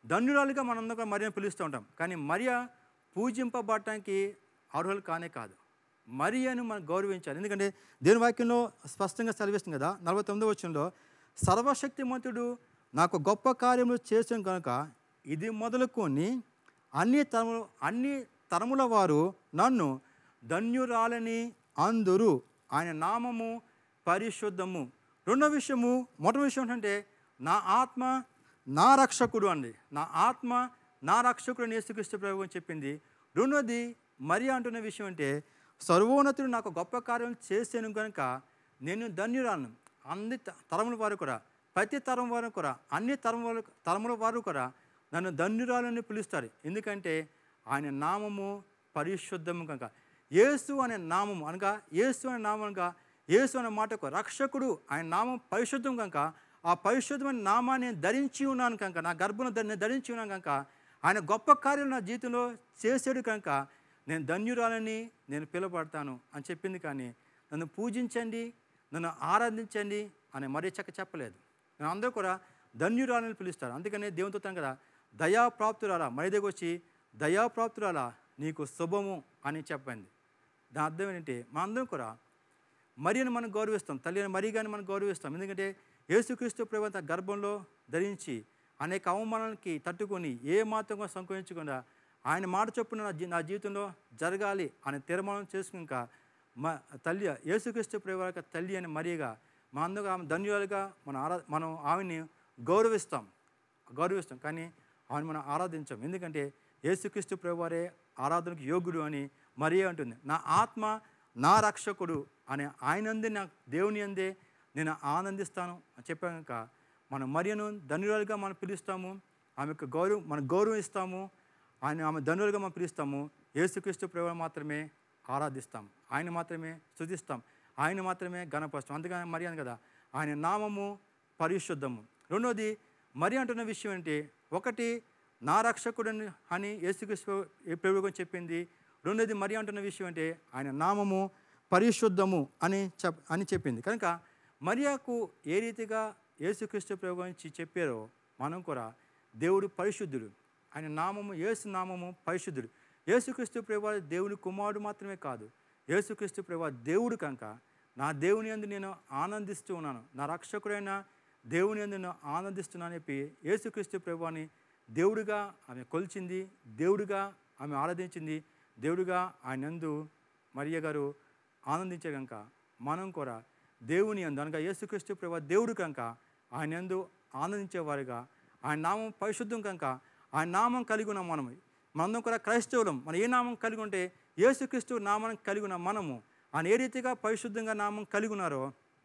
ధన్యురాలుగా మనందరం కూడా మరియను పిలుస్తూ ఉంటాం కానీ మరియ పూజింపబడటానికి అర్హులు కానే కాదు మరియను మనం గౌరవించాలి ఎందుకంటే దేవుని వాక్యంలో స్పష్టంగా సెలవిస్తుంది కదా నలభై తొమ్మిదో వచ్చంలో సర్వశక్తిమంతుడు నాకు గొప్ప కార్యములు చేసాం కనుక ఇది మొదలుకొని అన్ని తరములు అన్ని తరముల వారు నన్ను ధన్యురాలని అందురు ఆయన నామము పరిశుద్ధము రెండో విషయము మొదటి విషయం ఏంటంటే నా ఆత్మ నా రక్షకుడు అండి నా ఆత్మ నా రక్షకుడు అని యేసుక్రీస్తు ప్రభు చెప్పింది రెండోది మరి అంటున్న విషయం అంటే సర్వోన్నతుడు నాకు గొప్ప కార్యం చేసాను కనుక నేను ధన్యురాలను అన్ని త- తరముల వారు కూడా ప్రతి తరం వారు కూడా అన్ని తరముల తరముల వారు కూడా నన్ను ధన్యురాలని పిలుస్తారు ఎందుకంటే ఆయన నామము పరిశుద్ధము కనుక యేసు అనే నామము అనగా యేసు అనే నామం అనగా యేసు అనే మాటకు రక్షకుడు ఆయన నామం పరిశుద్ధం కనుక ఆ పరిశుద్ధమైన నామాన్ని నేను ధరించి ఉన్నాను కనుక నా గర్భను ధ- నేను ధరించి ఉన్నాను కనుక ఆయన గొప్ప కార్యం నా జీవితంలో చేసాడు కనుక నేను ధన్యురాలని నేను పిలువబడతాను అని చెప్పింది కానీ నన్ను పూజించండి నన్ను ఆరాధించండి అని మరీ చక్క చెప్పలేదు నేను అందరూ కూడా ధన్యురాలని పిలుస్తారు అందుకనే దేవునితో తను కదా దయాప్రాప్తురాలా మరి దగ్గర వచ్చి దయాప్రాప్తురాలా నీకు శుభము అని చెప్పింది దాని అర్థం ఏంటంటే మా అందరం కూడా మరియను మనం గౌరవిస్తాం తల్లి అయిన మరి కానీ మనం గౌరవిస్తాం ఎందుకంటే యేసుక్రీస్తు ప్రభు తన గర్భంలో ధరించి అనేక అవమానాలకి తట్టుకొని ఏ మాత్రం కూడా సంకోచించకుండా ఆయన మాట చొప్పున నా జీ నా జీవితంలో జరగాలి అని తీర్మానం చేసుకున్నాక మా తల్లి యేసుక్రీస్తు ప్రభు యొక్క తల్లి అని మరియగా మా అందరూ ఆమె ధన్యులుగా మన ఆరా మనం ఆమెని గౌరవిస్తాం గౌరవిస్తాం కానీ ఆమె మనం ఆరాధించాం ఎందుకంటే యేసుక్రీస్తు ప్రభువారే ఆరాధనకు యోగ్యుడు అని మరియే అంటుంది నా ఆత్మ నా రక్షకుడు అనే ఆయన అందే నా దేవుని అందే నేను ఆనందిస్తాను అని చెప్పాక మనం మరియను ధన్యురాలుగా మనం పిలుస్తాము ఆమెకు గౌరవం మనం గౌరవిస్తాము ఆయన ఆమె ధనులుగా మనం పిలుస్తాము యేసుక్రీస్తు ప్రభు మాత్రమే ఆరాధిస్తాం ఆయన మాత్రమే స్తుతిస్తాం ఆయన మాత్రమే గణపరుస్తాం అందుకని మరి అని కదా ఆయన నామము పరిశుద్ధము రెండోది మరి అంటున్న విషయం ఏంటి ఒకటి నా రక్షకుడని అని యేసుక్రీస్తు ప్రభు గురించి చెప్పింది రెండోది మరి అంటున్న విషయం అంటే ఆయన నామము పరిశుద్ధము అని చెప్ అని చెప్పింది కనుక మరియాకు ఏ రీతిగా యేసుక్రీస్తు ప్రభు గురించి చెప్పారో మనం కూడా దేవుడు పరిశుద్ధుడు ఆయన నామము యేసు నామము పరిశుద్ధుడు యేసుక్రీస్తు ప్రభు దేవుని కుమారుడు మాత్రమే కాదు యేసుక్రీస్తు ప్రభు దేవుడు కనుక నా దేవుని అందు నేను ఆనందిస్తూ ఉన్నాను నా రక్షకుడైన దేవుని అందు నేను ఆనందిస్తున్నాను చెప్పి యేసుక్రీస్తు ప్రభుని దేవుడిగా ఆమె కొలిచింది దేవుడిగా ఆమె ఆరాధించింది దేవుడిగా ఆయన నందు మరియ గారు ఆనందించే కనుక మనం కూడా దేవుని అందు అనగా యేసుక్రీస్తు ప్రభు దేవుడు కనుక ఆయన యందు ఆనందించేవారుగా ఆయన నామం పరిశుద్ధం కనుక ఆయన నామం కలిగి ఉన్నాం మనము మనందరం కూడా క్రైస్తవులం మనం ఏ నామం కలిగి ఉంటే యేసుక్రీస్తు నామం కలిగి ఉన్న మనము ఆయన ఏ రీతిగా పరిశుద్ధంగా నామం కలిగి ఉన్నారో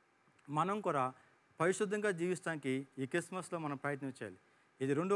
మనం కూడా పరిశుద్ధంగా జీవిస్తానికి ఈ క్రిస్మస్లో మనం ప్రయత్నం చేయాలి ఇది రెండో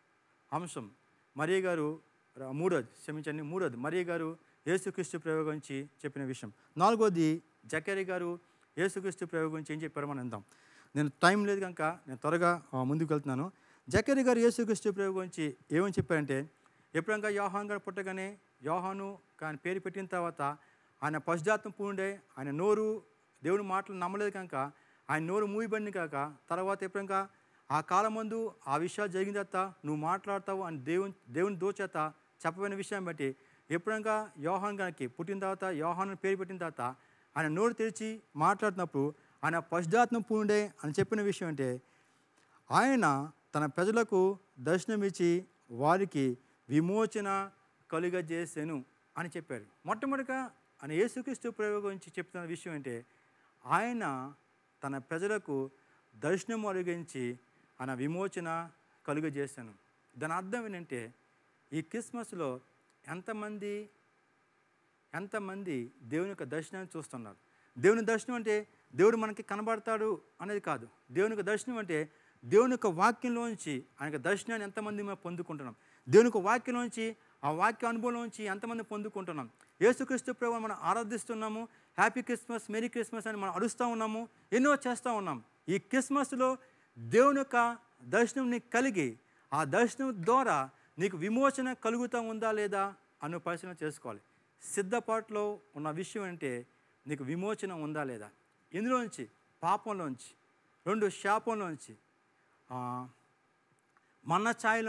అంశం మరియ గారు ర- మూడోది క్షమించండి మూడోది మరియ గారు యేసుక్రీస్తు ప్రయోగం గురించి చెప్పిన విషయం నాలుగోది జకరి గారు యేసుక్రీస్తు ప్రయోగం గురించి ఏం చెప్పారో మనం విందాం నేను టైం లేదు కనుక నేను త్వరగా ఆ, ముందుకు వెళ్తున్నాను జకరి గారు యేసుక్రీస్తు ప్రయోగం గురించి ఏమని చెప్పారంటే ఎప్పుడంగా యోహాన్ గారు పుట్టగానే యోహాను ఆయన పేరు పెట్టిన తర్వాత ఆయన పశుజాతం పూండే ఆయన నోరు దేవుని మాటలు నమ్మలేదు కనుక ఆయన నోరు మూయబడింది కాక తర్వాత ఎప్పుడంగా ఆ కాలం ముందు ఆ విషయాలు జరిగిన తర్వాత నువ్వు మాట్లాడతావు అని దేవుని దేవుని దోచేత చెప్పబడిన విషయం బట్టి ఎప్పుడంగా యోహాన్ గారికి పుట్టిన తర్వాత యోహాన్ పేరు పెట్టిన తర్వాత ఆయన నోరు తెరిచి మాట్లాడుతున్నప్పుడు ఆయన పశుజాత్మ పూండే అని చెప్పిన విషయం అంటే ఆయన తన ప్రజలకు దర్శనమిచ్చి వారికి విమోచన కలుగజేసెను అని చెప్పారు మొట్టమొదటిగా ఆయన యేసుక్రీస్తు ప్రయోగం గురించి చెప్తున్న విషయం అంటే ఆయన తన ప్రజలకు దర్శనం అడిగించి ఆయన విమోచన కలుగజేశాను దాని అర్థం ఏంటంటే ఈ క్రిస్మస్లో ఎంతమంది ఎంతమంది దేవుని యొక్క దర్శనాన్ని చూస్తున్నారు దేవుని దర్శనం అంటే దేవుడు మనకి కనబడతాడు అనేది కాదు దేవుని యొక్క దర్శనం అంటే దేవుని యొక్క వాక్యంలోంచి ఆయన యొక్క దర్శనాన్ని ఎంతమంది మేము పొందుకుంటున్నాం దేవుని యొక్క వాక్యంలోంచి ఆ వాక్య అనుభవంలోంచి ఎంతమంది పొందుకుంటున్నాం యేసుక్రీస్తు ప్రభు మనం ఆరాధిస్తున్నాము హ్యాపీ క్రిస్మస్ మెరీ క్రిస్మస్ అని మనం అడుస్తూ ఉన్నాము ఎన్నో చేస్తూ ఉన్నాం ఈ క్రిస్మస్లో దేవుని యొక్క దర్శనం నీకు కలిగి ఆ దర్శనం ద్వారా నీకు విమోచన కలుగుతూ ఉందా లేదా అన్న పరిశీలన చేసుకోవాలి సిద్ధపాటులో ఉన్న విషయం అంటే నీకు విమోచన ఉందా లేదా ఇందులోంచి పాపంలోంచి రెండు శాపంలోంచి ఆ, మన్న ఛాయలోంచి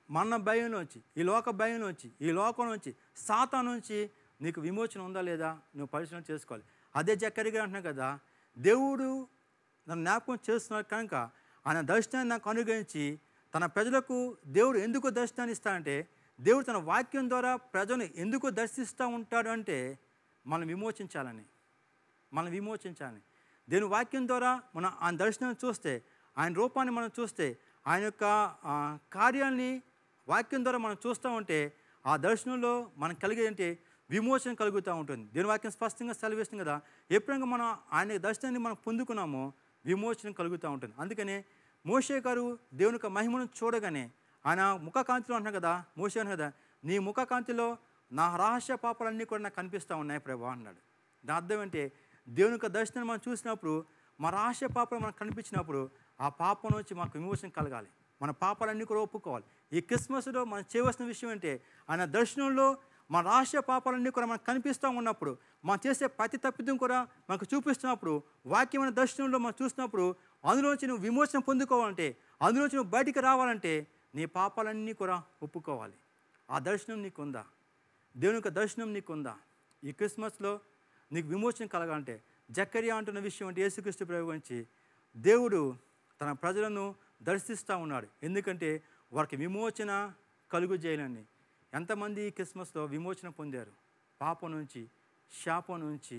మన భయం నుంచి ఈ లోక భయం నుంచి ఈ లోకం నుంచి సాతా నుంచి నీకు విమోచన ఉందా లేదా నువ్వు పరిశీలన చేసుకోవాలి అదే జక్కరిగా అంటున్నా కదా దేవుడు నన్ను జ్ఞాపకం చేస్తున్నారు కనుక ఆయన దర్శనాన్ని నాకు అనుగ్రహించి తన ప్రజలకు దేవుడు ఎందుకు దర్శనాన్ని ఇస్తాడంటే దేవుడు తన వాక్యం ద్వారా ప్రజలను ఎందుకు దర్శిస్తూ ఉంటాడు అంటే మనం విమోచించాలని మనం విమోచించాలి దేవుని వాక్యం ద్వారా మనం ఆయన దర్శనం చూస్తే ఆయన రూపాన్ని మనం చూస్తే ఆయన యొక్క ఆ, కార్యాల్ని వాక్యం ద్వారా మనం చూస్తూ ఉంటే ఆ దర్శనంలో మనం కలిగే అంటే విమోచన కలుగుతూ ఉంటుంది దేవుని వాక్యం స్పష్టంగా సెలవిస్తుంది కదా ఎప్పుడైనా మనం ఆయన దర్శనాన్ని మనం పొందుకున్నామో విమోచన కలుగుతూ ఉంటుంది అందుకనే మోషే గారు దేవుని యొక్క మహిమను చూడగానే ఆయన ముఖకాంతిలో అంటున్నాడు కదా మోషే అన్నాడు కదా నీ ముఖకాంతిలో నా రహస్య పాపాలన్నీ కూడా నాకు కనిపిస్తూ ఉన్నాయి ప్రభా అన్నాడు దాని అర్థం అంటే దేవుని యొక్క దర్శనం మనం చూసినప్పుడు మా రహస్య పాపాలు మనకు కనిపించినప్పుడు ఆ పాపం నుంచి మాకు విమోచన కలగాలి మన పాపాలన్నీ కూడా ఒప్పుకోవాలి ఈ క్రిస్మస్లో మనం చేయవలసిన విషయం అంటే ఆయన దర్శనంలో మన రహస్య పాపాలన్నీ కూడా మనకు కనిపిస్తూ ఉన్నప్పుడు మనం చేసే ప్రతి తప్పిదం కూడా మనకు చూపిస్తున్నప్పుడు వాక్యమైన దర్శనంలో మనం చూసినప్పుడు అందులోంచి నువ్వు విమోచన పొందుకోవాలంటే అందులోంచి నువ్వు బయటికి రావాలంటే నీ పాపాలన్నీ కూడా ఒప్పుకోవాలి ఆ దర్శనం నీకుందా దేవుని యొక్క దర్శనం నీకుందా ఈ క్రిస్మస్లో నీకు విమోచన కలగాలంటే జక్కరియా అంటున్న విషయం అంటే యేసుక్రీస్తు ప్రయోగించి దేవుడు తన ప్రజలను దర్శిస్తూ ఉన్నాడు ఎందుకంటే వారికి విమోచన కలుగు చేయాలని ఎంతమంది ఈ క్రిస్మస్లో విమోచన పొందారు పాపం నుంచి శాపం నుంచి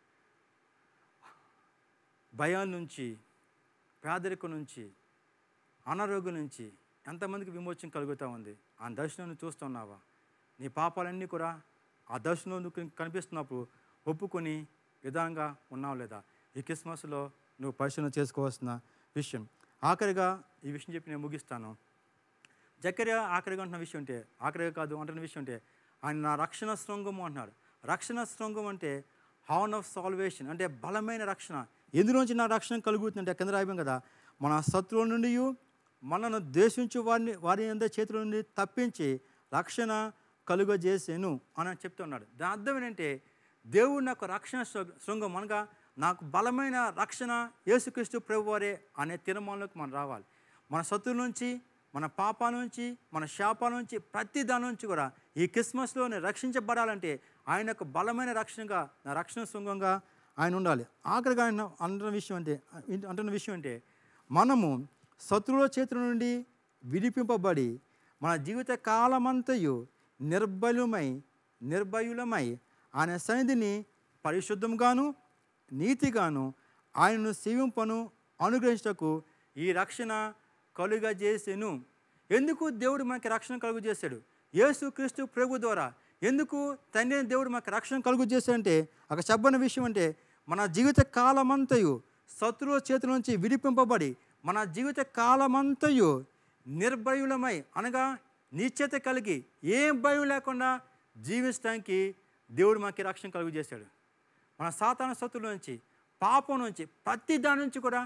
భయాల నుంచి పేదరికం నుంచి అనారోగ్యం నుంచి ఎంతమందికి విమోచన కలుగుతూ ఉంది ఆ దర్శనాన్ని చూస్తున్నావా నీ పాపాలన్నీ కూడా ఆ దర్శనంలో నువ్వు కనిపిస్తున్నప్పుడు ఒప్పుకొని విధంగా ఉన్నావు లేదా ఈ క్రిస్మస్లో నువ్వు పరిశీలన చేసుకోవాల్సిన విషయం ఆఖరిగా ఈ విషయం చెప్పి నేను ముగిస్తాను జక్కర్య ఆఖరిగా అంటున్న విషయం అంటే ఆఖరిగా కాదు అంటున్న విషయం అంటే ఆయన నా రక్షణ శృంగము అంటున్నాడు రక్షణ శృంగం అంటే హార్న్ ఆఫ్ సాల్వేషన్ అంటే బలమైన రక్షణ ఎందులోంచి నా రక్షణ కలుగుతుందంటే కింద రాయడం కదా మన శత్రువుల నుండి మనను ద్వేషించు వారిని వారి అందరి చేతుల నుండి తప్పించి రక్షణ కలుగజేసాను అని చెప్తున్నాడు దాని అర్థం ఏంటంటే దేవుడు నాకు రక్షణ శృ- శృంగం అనగా నాకు బలమైన రక్షణ యేసుక్రీస్తు ప్రభువారే అనే తీర్మానంలోకి మనం రావాలి మన శత్రువుల నుంచి మన పాపాల నుంచి మన శాపాల నుంచి ప్రతి దాని నుంచి కూడా ఈ క్రిస్మస్లో నేను రక్షించబడాలంటే ఆయన యొక్క బలమైన రక్షణగా నా రక్షణ శృంగంగా ఆయన ఉండాలి ఆఖరిగా ఆయన అంటున్న విషయం అంటే అంటున్న విషయం అంటే మనము శత్రువుల చేతుల నుండి విడిపింపబడి మన జీవిత కాలమంతయు నిర్బలుమై నిర్భయులమై ఆయన సన్నిధిని పరిశుద్ధంగాను నీతిగాను ఆయనను సేవింపను అనుగ్రహించటకు ఈ రక్షణ కలుగజేసెను ఎందుకు దేవుడు మనకి రక్షణ కలుగు చేశాడు యేసు క్రీస్తు ప్రభు ద్వారా ఎందుకు తండ్రి అయిన దేవుడు మనకి రక్షణ కలుగు చేశాడంటే ఒక చెప్పని విషయం అంటే మన జీవిత కాలమంతయు శత్రువుల చేతుల నుంచి విడిపింపబడి మన జీవిత కాలమంతయు నిర్భయులమై అనగా నిశ్చత కలిగి ఏం భయం లేకుండా జీవించడానికి దేవుడు మనకి రక్షణ కలుగు చేశాడు మన సాతాన శత్రువుల నుంచి పాపం నుంచి ప్రతి దాని నుంచి కూడా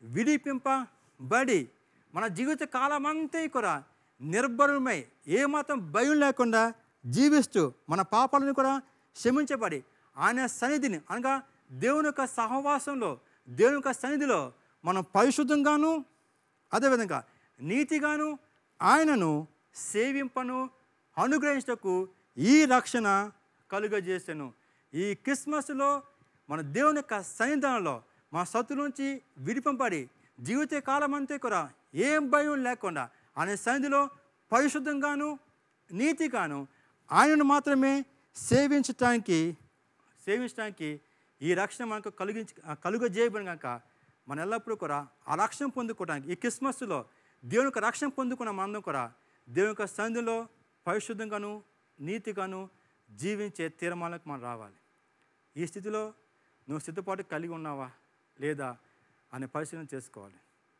విడిపింపబడి మన జీవిత కాలమంతా కూడా నిర్భరమై ఏమాత్రం భయం లేకుండా జీవిస్తూ మన పాపాలను కూడా క్షమించబడి ఆయన సన్నిధిని అనగా దేవుని యొక్క సహవాసంలో దేవుని యొక్క సన్నిధిలో మనం పరిశుద్ధంగాను అదేవిధంగా నీతిగాను ఆయనను సేవింపను అనుగ్రహించటకు ఈ రక్షణ కలుగజేసాను ఈ క్రిస్మస్లో మన దేవుని యొక్క సన్నిధానంలో మా సత్తు నుంచి విడిపంపడి జీవిత కాలం అంతా కూడా ఏం భయం లేకుండా ఆయన సన్నిధిలో పరిశుద్ధంగాను నీతిగాను ఆయనను మాత్రమే సేవించటానికి సేవించడానికి ఈ రక్షణ మనకు కలిగించి కలుగజేయబడిన కనుక మన ఎల్లప్పుడూ కూడా ఆ రక్షణ పొందుకోవడానికి ఈ క్రిస్మస్లో దేవుని యొక్క రక్షణ పొందుకున్న మనందరం కూడా దేవుని యొక్క సన్నిధిలో పరిశుద్ధంగాను నీతిగాను జీవించే తీర్మానాలకు మనం రావాలి ఈ స్థితిలో నువ్వు సిద్ధపాటు కలిగి ఉన్నావా లేదా అనే పరిశీలన చేసుకోవాలి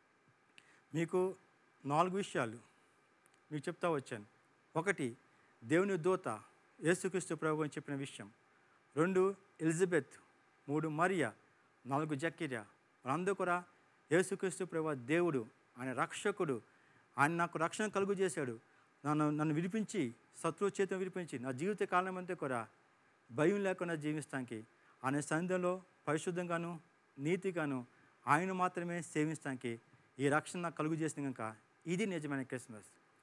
మీకు నాలుగు విషయాలు మీకు చెప్తా వచ్చాను ఒకటి దేవుని దూత యేసుక్రీస్తు ప్రభు అని చెప్పిన విషయం రెండు ఎలిజబెత్ మూడు మరియా నాలుగు జక్కిరియా మనందరూ కూడా యేసుక్రీస్తు ప్రభు దేవుడు ఆయన రక్షకుడు ఆయన నాకు రక్షణ కలుగు చేశాడు నన్ను నన్ను విడిపించి శత్రువు చేతిని విడిపించి నా జీవిత కాలం అంతా కూడా భయం లేకుండా జీవిస్తానికి ఆయన సన్నిధిలో పరిశుద్ధంగాను నీతిగాను ఆయన మాత్రమే సేవించడానికి ఈ రక్షణ నాకు కలుగు చేసిన కనుక ఇది నిజమైన క్రిస్మస్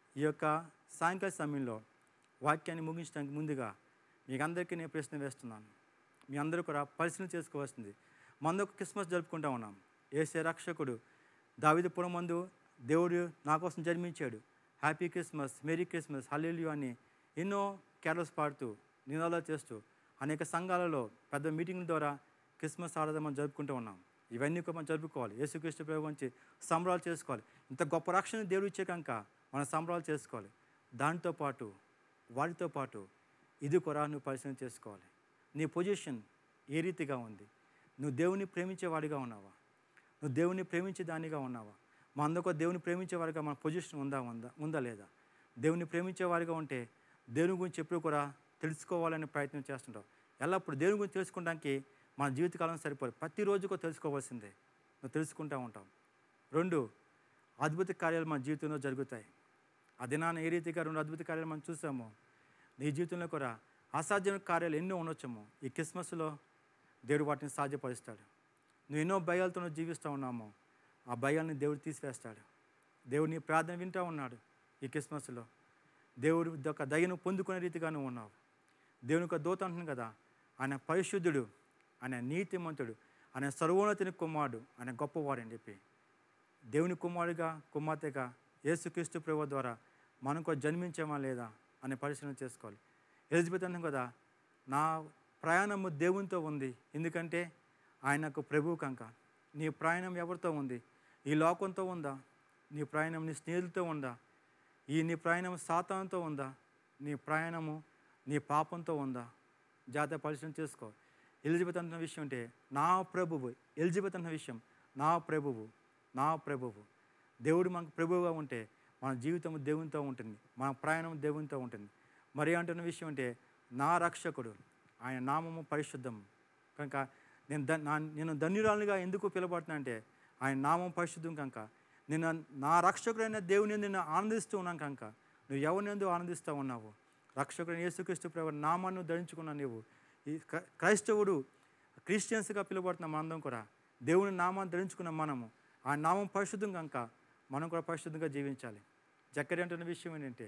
ఈ యొక్క సాయంకాల సమయంలో వాక్యాన్ని ముగించడానికి ముందుగా మీకు అందరికీ నేను ప్రశ్న వేస్తున్నాను మీ అందరూ కూడా పరిశీలన చేసుకోవాల్సింది మందు ఒక క్రిస్మస్ జరుపుకుంటా ఉన్నాం ఏసే రక్షకుడు దావిదపురం మందు దేవుడు నా కోసం జన్మించాడు హ్యాపీ క్రిస్మస్ మేరీ క్రిస్మస్ హల్లెలూ అని ఎన్నో క్యారల్స్ పాడుతూ నినాదాలు చేస్తూ అనేక సంఘాలలో పెద్ద మీటింగ్ల ద్వారా క్రిస్మస్ ఆరాధన మనం జరుపుకుంటూ ఉన్నాం ఇవన్నీ కూడా మనం జరుపుకోవాలి యేసుక్రీస్తు ప్రభు గురించి సంబరాలు చేసుకోవాలి ఇంత గొప్ప రక్షణ దేవుడు ఇచ్చే కనుక మనం సంబరాలు చేసుకోవాలి దాంతో పాటు వాటితో పాటు ఇది కూడా నువ్వు పరిశీలన చేసుకోవాలి నీ పొజిషన్ ఏ రీతిగా ఉంది నువ్వు దేవుని ప్రేమించేవాడిగా ఉన్నావా నువ్వు దేవుని ప్రేమించే దానిగా ఉన్నావా మా అందరికీ దేవుని ప్రేమించేవాడిగా మన పొజిషన్ ఉందా ఉందా ఉందా లేదా దేవుని ప్రేమించేవాడిగా ఉంటే దేవుని గురించి ఎప్పుడు కూడా తెలుసుకోవాలనే ప్రయత్నం చేస్తుంటావు ఎల్లప్పుడు దేవుని గురించి తెలుసుకోవడానికి మన జీవితకాలం సరిపోదు ప్రతిరోజు కూడా తెలుసుకోవాల్సిందే నువ్వు తెలుసుకుంటూ ఉంటావు రెండు అద్భుత కార్యాలు మన జీవితంలో జరుగుతాయి ఆ దినాన ఏ రీతిగా రెండు అద్భుత కార్యాలు మనం చూసామో నీ జీవితంలో కూడా అసాధ్యమైన కార్యాలు ఎన్నో ఉండొచ్చేమో ఈ క్రిస్మస్లో దేవుడు వాటిని సాధ్యపరుస్తాడు నువ్వు ఎన్నో భయాలతో నువ్వు జీవిస్తూ ఉన్నామో ఆ భయాల్ని దేవుడు తీసివేస్తాడు దేవుడు నీ ప్రార్థన వింటూ ఉన్నాడు ఈ క్రిస్మస్లో దేవుడు యొక్క దయను పొందుకునే రీతిగా నువ్వు ఉన్నావు దేవుని యొక్క దూత అంటున్నాను కదా ఆయన పరిశుద్ధుడు ఆయన నీతిమంతుడు ఆయన సర్వోన్నతిని కుమారుడు ఆయన గొప్పవాడు అని చెప్పి దేవుని కుమారుడిగా కుమార్తెగా యేసుక్రీస్తు ప్రభు ద్వారా మనం కూడా జన్మించామా లేదా అనే పరిశీలన చేసుకోవాలి ఎలిజబెత్ అన్నాం కదా నా ప్రయాణము దేవునితో ఉంది ఎందుకంటే ఆయనకు ప్రభువు కనుక నీ ప్రయాణం ఎవరితో ఉంది ఈ లోకంతో ఉందా నీ ప్రయాణం నీ స్నేహితులతో ఉందా ఈ నీ ప్రయాణం సాతానంతో ఉందా నీ ప్రయాణము నీ పాపంతో ఉందా జాతీయ పరిశీలన చేసుకో ఎలిజబెత్ అంటున్న విషయం అంటే నా ప్రభువు ఎలిజబెత్ అన్న విషయం నా ప్రభువు నా ప్రభువు దేవుడు మనకు ప్రభువుగా ఉంటే మన జీవితం దేవునితో ఉంటుంది మన ప్రయాణం దేవునితో ఉంటుంది మరి అంటున్న విషయం అంటే నా రక్షకుడు ఆయన నామము పరిశుద్ధం కనుక నేను ద నా నేను ధన్యురాలుగా ఎందుకు పిలబడుతున్నా అంటే ఆయన నామం పరిశుద్ధం కనుక నేను నా రక్షకుడైన దేవుని యందు నేను ఆనందిస్తూ ఉన్నాను కనుక నువ్వు ఎవరిని ఎందు ఆనందిస్తూ ఉన్నావు రక్షకుడైన యేసుక్రీస్తు ప్రభు నామాన్ని ధరించుకున్న నీవు ఈ క్ర- క్రైస్తవుడు క్రిస్టియన్స్గా పిలువబడుతున్న మనందరం కూడా దేవుని నామాన్ని ధరించుకున్న మనము ఆ నామం పరిశుద్ధం కనుక మనం కూడా పరిశుద్ధంగా జీవించాలి జక్కరి అంటున్న విషయం ఏంటంటే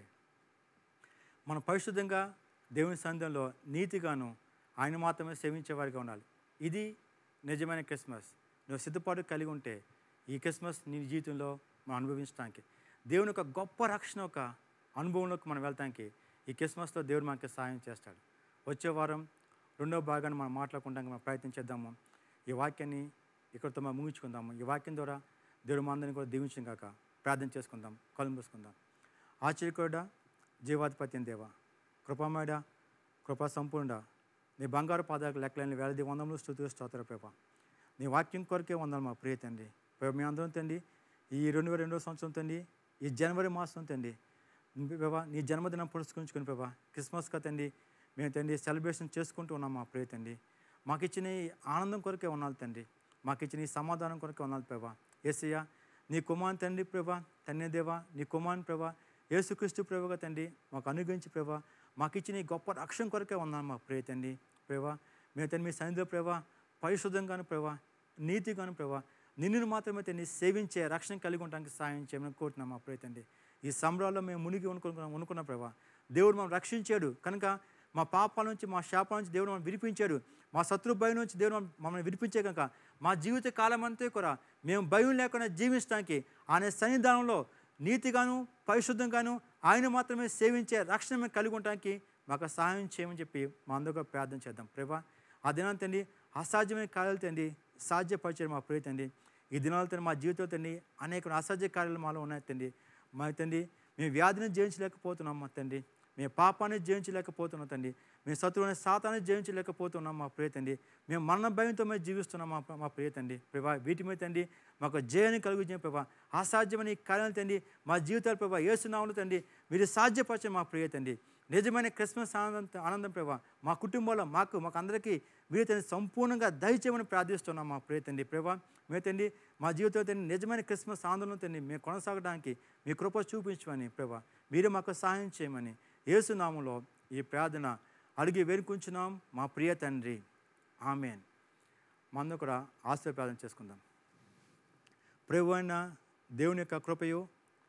మనం పరిశుద్ధంగా దేవుని సంఘంలో నీతిగాను ఆయన మాత్రమే సేవించేవారిగా ఉండాలి ఇది నిజమైన క్రిస్మస్ నువ్వు సిద్ధపాటు కలిగి ఉంటే ఈ క్రిస్మస్ నీ జీవితంలో మనం అనుభవించడానికి దేవుని యొక్క గొప్ప రక్షణ ఒక అనుభవంలోకి మనం వెళ్తానికి ఈ క్రిస్మస్లో దేవుడు మనకి సహాయం చేస్తాడు వచ్చే వారం రెండో భాగాన్ని మనం మాట్లాడుకుంటానికి మనం ప్రయత్నం చేద్దాము ఈ వాక్యాన్ని ఇక్కడితో మనం ముగించుకుందాము ఈ వాక్యం ద్వారా దేవుడు మా అందరిని కూడా దీవించిన కాక ప్రార్థన చేసుకుందాం కళ్ళు మూసుకుందాం ఆశ్చర్యకుడా జీవాధిపత్యం దేవ కృపమేడ కృపా సంపూర్ణ నీ బంగారు పాదాలకు లెక్కలేని వేలది వందములు స్థుతులు స్తోత్ర ప్రభ నీ వాక్యం కొరకే వందలు మా ప్రియ తండ్రి ప్రభా మీ అందరం తండ్రి ఈ రెండు వేల రెండో సంవత్సరం తండ్రి ఈ జనవరి మాసం తండ్రి ప్రభా నీ జన్మదినం పురస్కరించుకుని ప్రభా క్రిస్మస్గా తండ్రి మేము తండ్రి సెలబ్రేషన్ చేసుకుంటూ ఉన్నాం మా ప్రియ తండ్రి మాకు ఇచ్చిన ఈ ఆనందం కొరకే ఉన్నాను తండ్రి మాకు ఇచ్చిన ఈ సమాధానం కొరకే ఉన్నాను ప్రభా ఏసయ్య నీ కుమార్ తండ్రి ప్రభా తండ్రి దేవా నీ కుమార్ ప్రభా యేసుక్రీస్తు ప్రభుగా తండ్రి మాకు అనుగ్రహించి ప్రభా మాకు ఇచ్చిన ఈ గొప్ప రక్షణ కొరకే ఉన్నాను మా ప్రియ తండ్రి ప్రభా మేము తండ్రి మీ సన్నిధిలో ప్రభా పరిశుద్ధంగాను ప్రభా నీతిగాను ప్రభా నిన్ను మాత్రమే తండ్రి సేవించే రక్షణ కలిగి ఉండడానికి సాయం చేయమని కోరుతున్నాం మా ప్రియ తండ్రి ఈ సంబరాల్లో మేము మునిగి అనుకున్నాం అనుకున్న ప్రభా దేవుడు మనం రక్షించాడు కనుక మా పాపాల నుంచి మా శాపాల నుంచి దేవుడు మనం విడిపించాడు మా శత్రు భయం నుంచి దేవుడు మమ్మల్ని- మమ్మల్ని విడిపించే కనుక మా జీవిత కాలం అంతా కూడా మేము భయం లేకుండా జీవించడానికి ఆయన సన్నిధానంలో నీతిగాను పరిశుద్ధంగాను ఆయన మాత్రమే సేవించే రక్షణ మేము కలిగి ఉండడానికి మాకు సహాయం చేయమని చెప్పి మా అందరూ ప్రార్థన చేద్దాం ప్రభా ఆ దినాలు తండ్రి అసాధ్యమైన కార్యాలు తండ్రి సాధ్యపరిచారు మా ప్రియ తండ్రి ఈ దినాలు తండ్రి మా జీవితంలో తండ్రి అనేక అసాధ్య కార్యాలు మాలో ఉన్నాయి తండ్రి మా తండ్రి మేము వ్యాధిని జయించలేకపోతున్నాం మా తండ్రి మేము పాపాన్ని జయించలేకపోతున్నాం తండ్రి మేము శత్రువుని సాతాన్ని జయించలేకపోతున్నాం మా ప్రియ తండ్రి మేము మరణ భయంతో మేము జీవిస్తున్నాం మా మా ప్రియ తండ్రి ప్రభా వీటి మీద తండ్రి మాకు జయాన్ని కలుగుతున్న ప్రభా అసాధ్యమైన ఈ కార్యాలు తండ్రి మా జీవితాలు ప్రభా ఏసునాములు తండ్రి మీరు సాధ్యపరచండి మా ప్రియ తండ్రి నిజమైన క్రిస్మస్ ఆనందం ఆనందం ప్రభా మా కుటుంబంలో మాకు మాకు అందరికీ మీరు తండ్రి సంపూర్ణంగా దయచేయమని ప్రార్థిస్తున్నాం మా ప్రియ తండ్రి ప్రభా మేము తండ్రి మా జీవితంలో తండ్రి నిజమైన క్రిస్మస్ ఆందోళన తండ్రి మేము కొనసాగడానికి మీ కృప చూపించమని ప్రభా మీరు మాకు సహాయం చేయమని యేసునామంలో ఈ ప్రార్థన అడిగి వేడుకుంటున్నాం మా ప్రియ తండ్రి ఆమెన్ మందు కూడా ఆశ్రయ ప్రార్థన చేసుకుందాం ప్రభు అయిన దేవుని యొక్క కృపయు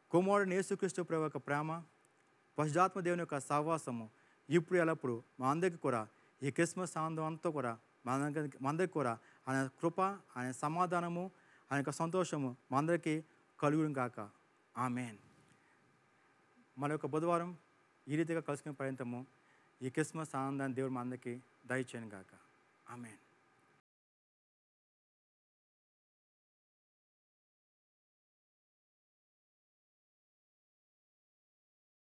కుమారుడు యేసుక్రీస్తు ప్రభు యొక్క ప్రేమ పశుధాత్మ దేవుని యొక్క సహవాసము ఇప్పుడు ఎల్లప్పుడు మా అందరికీ కూడా ఈ క్రిస్మస్ ఆనందం అంతా కూడా మా అందరికి మా అందరికీ కూడా ఆయన కృప ఆయన సమాధానము ఆయన యొక్క సంతోషము మా అందరికీ కలుగును కాక ఆమెన్ మన యొక్క బుధవారం ఈ రీతిగా కలుసుకునే పర్యంతము ఈ క్రిస్మస్ ఆనందాన్ని దేవుడు మా అందరికీ దయచేయను గాక ఆమెన్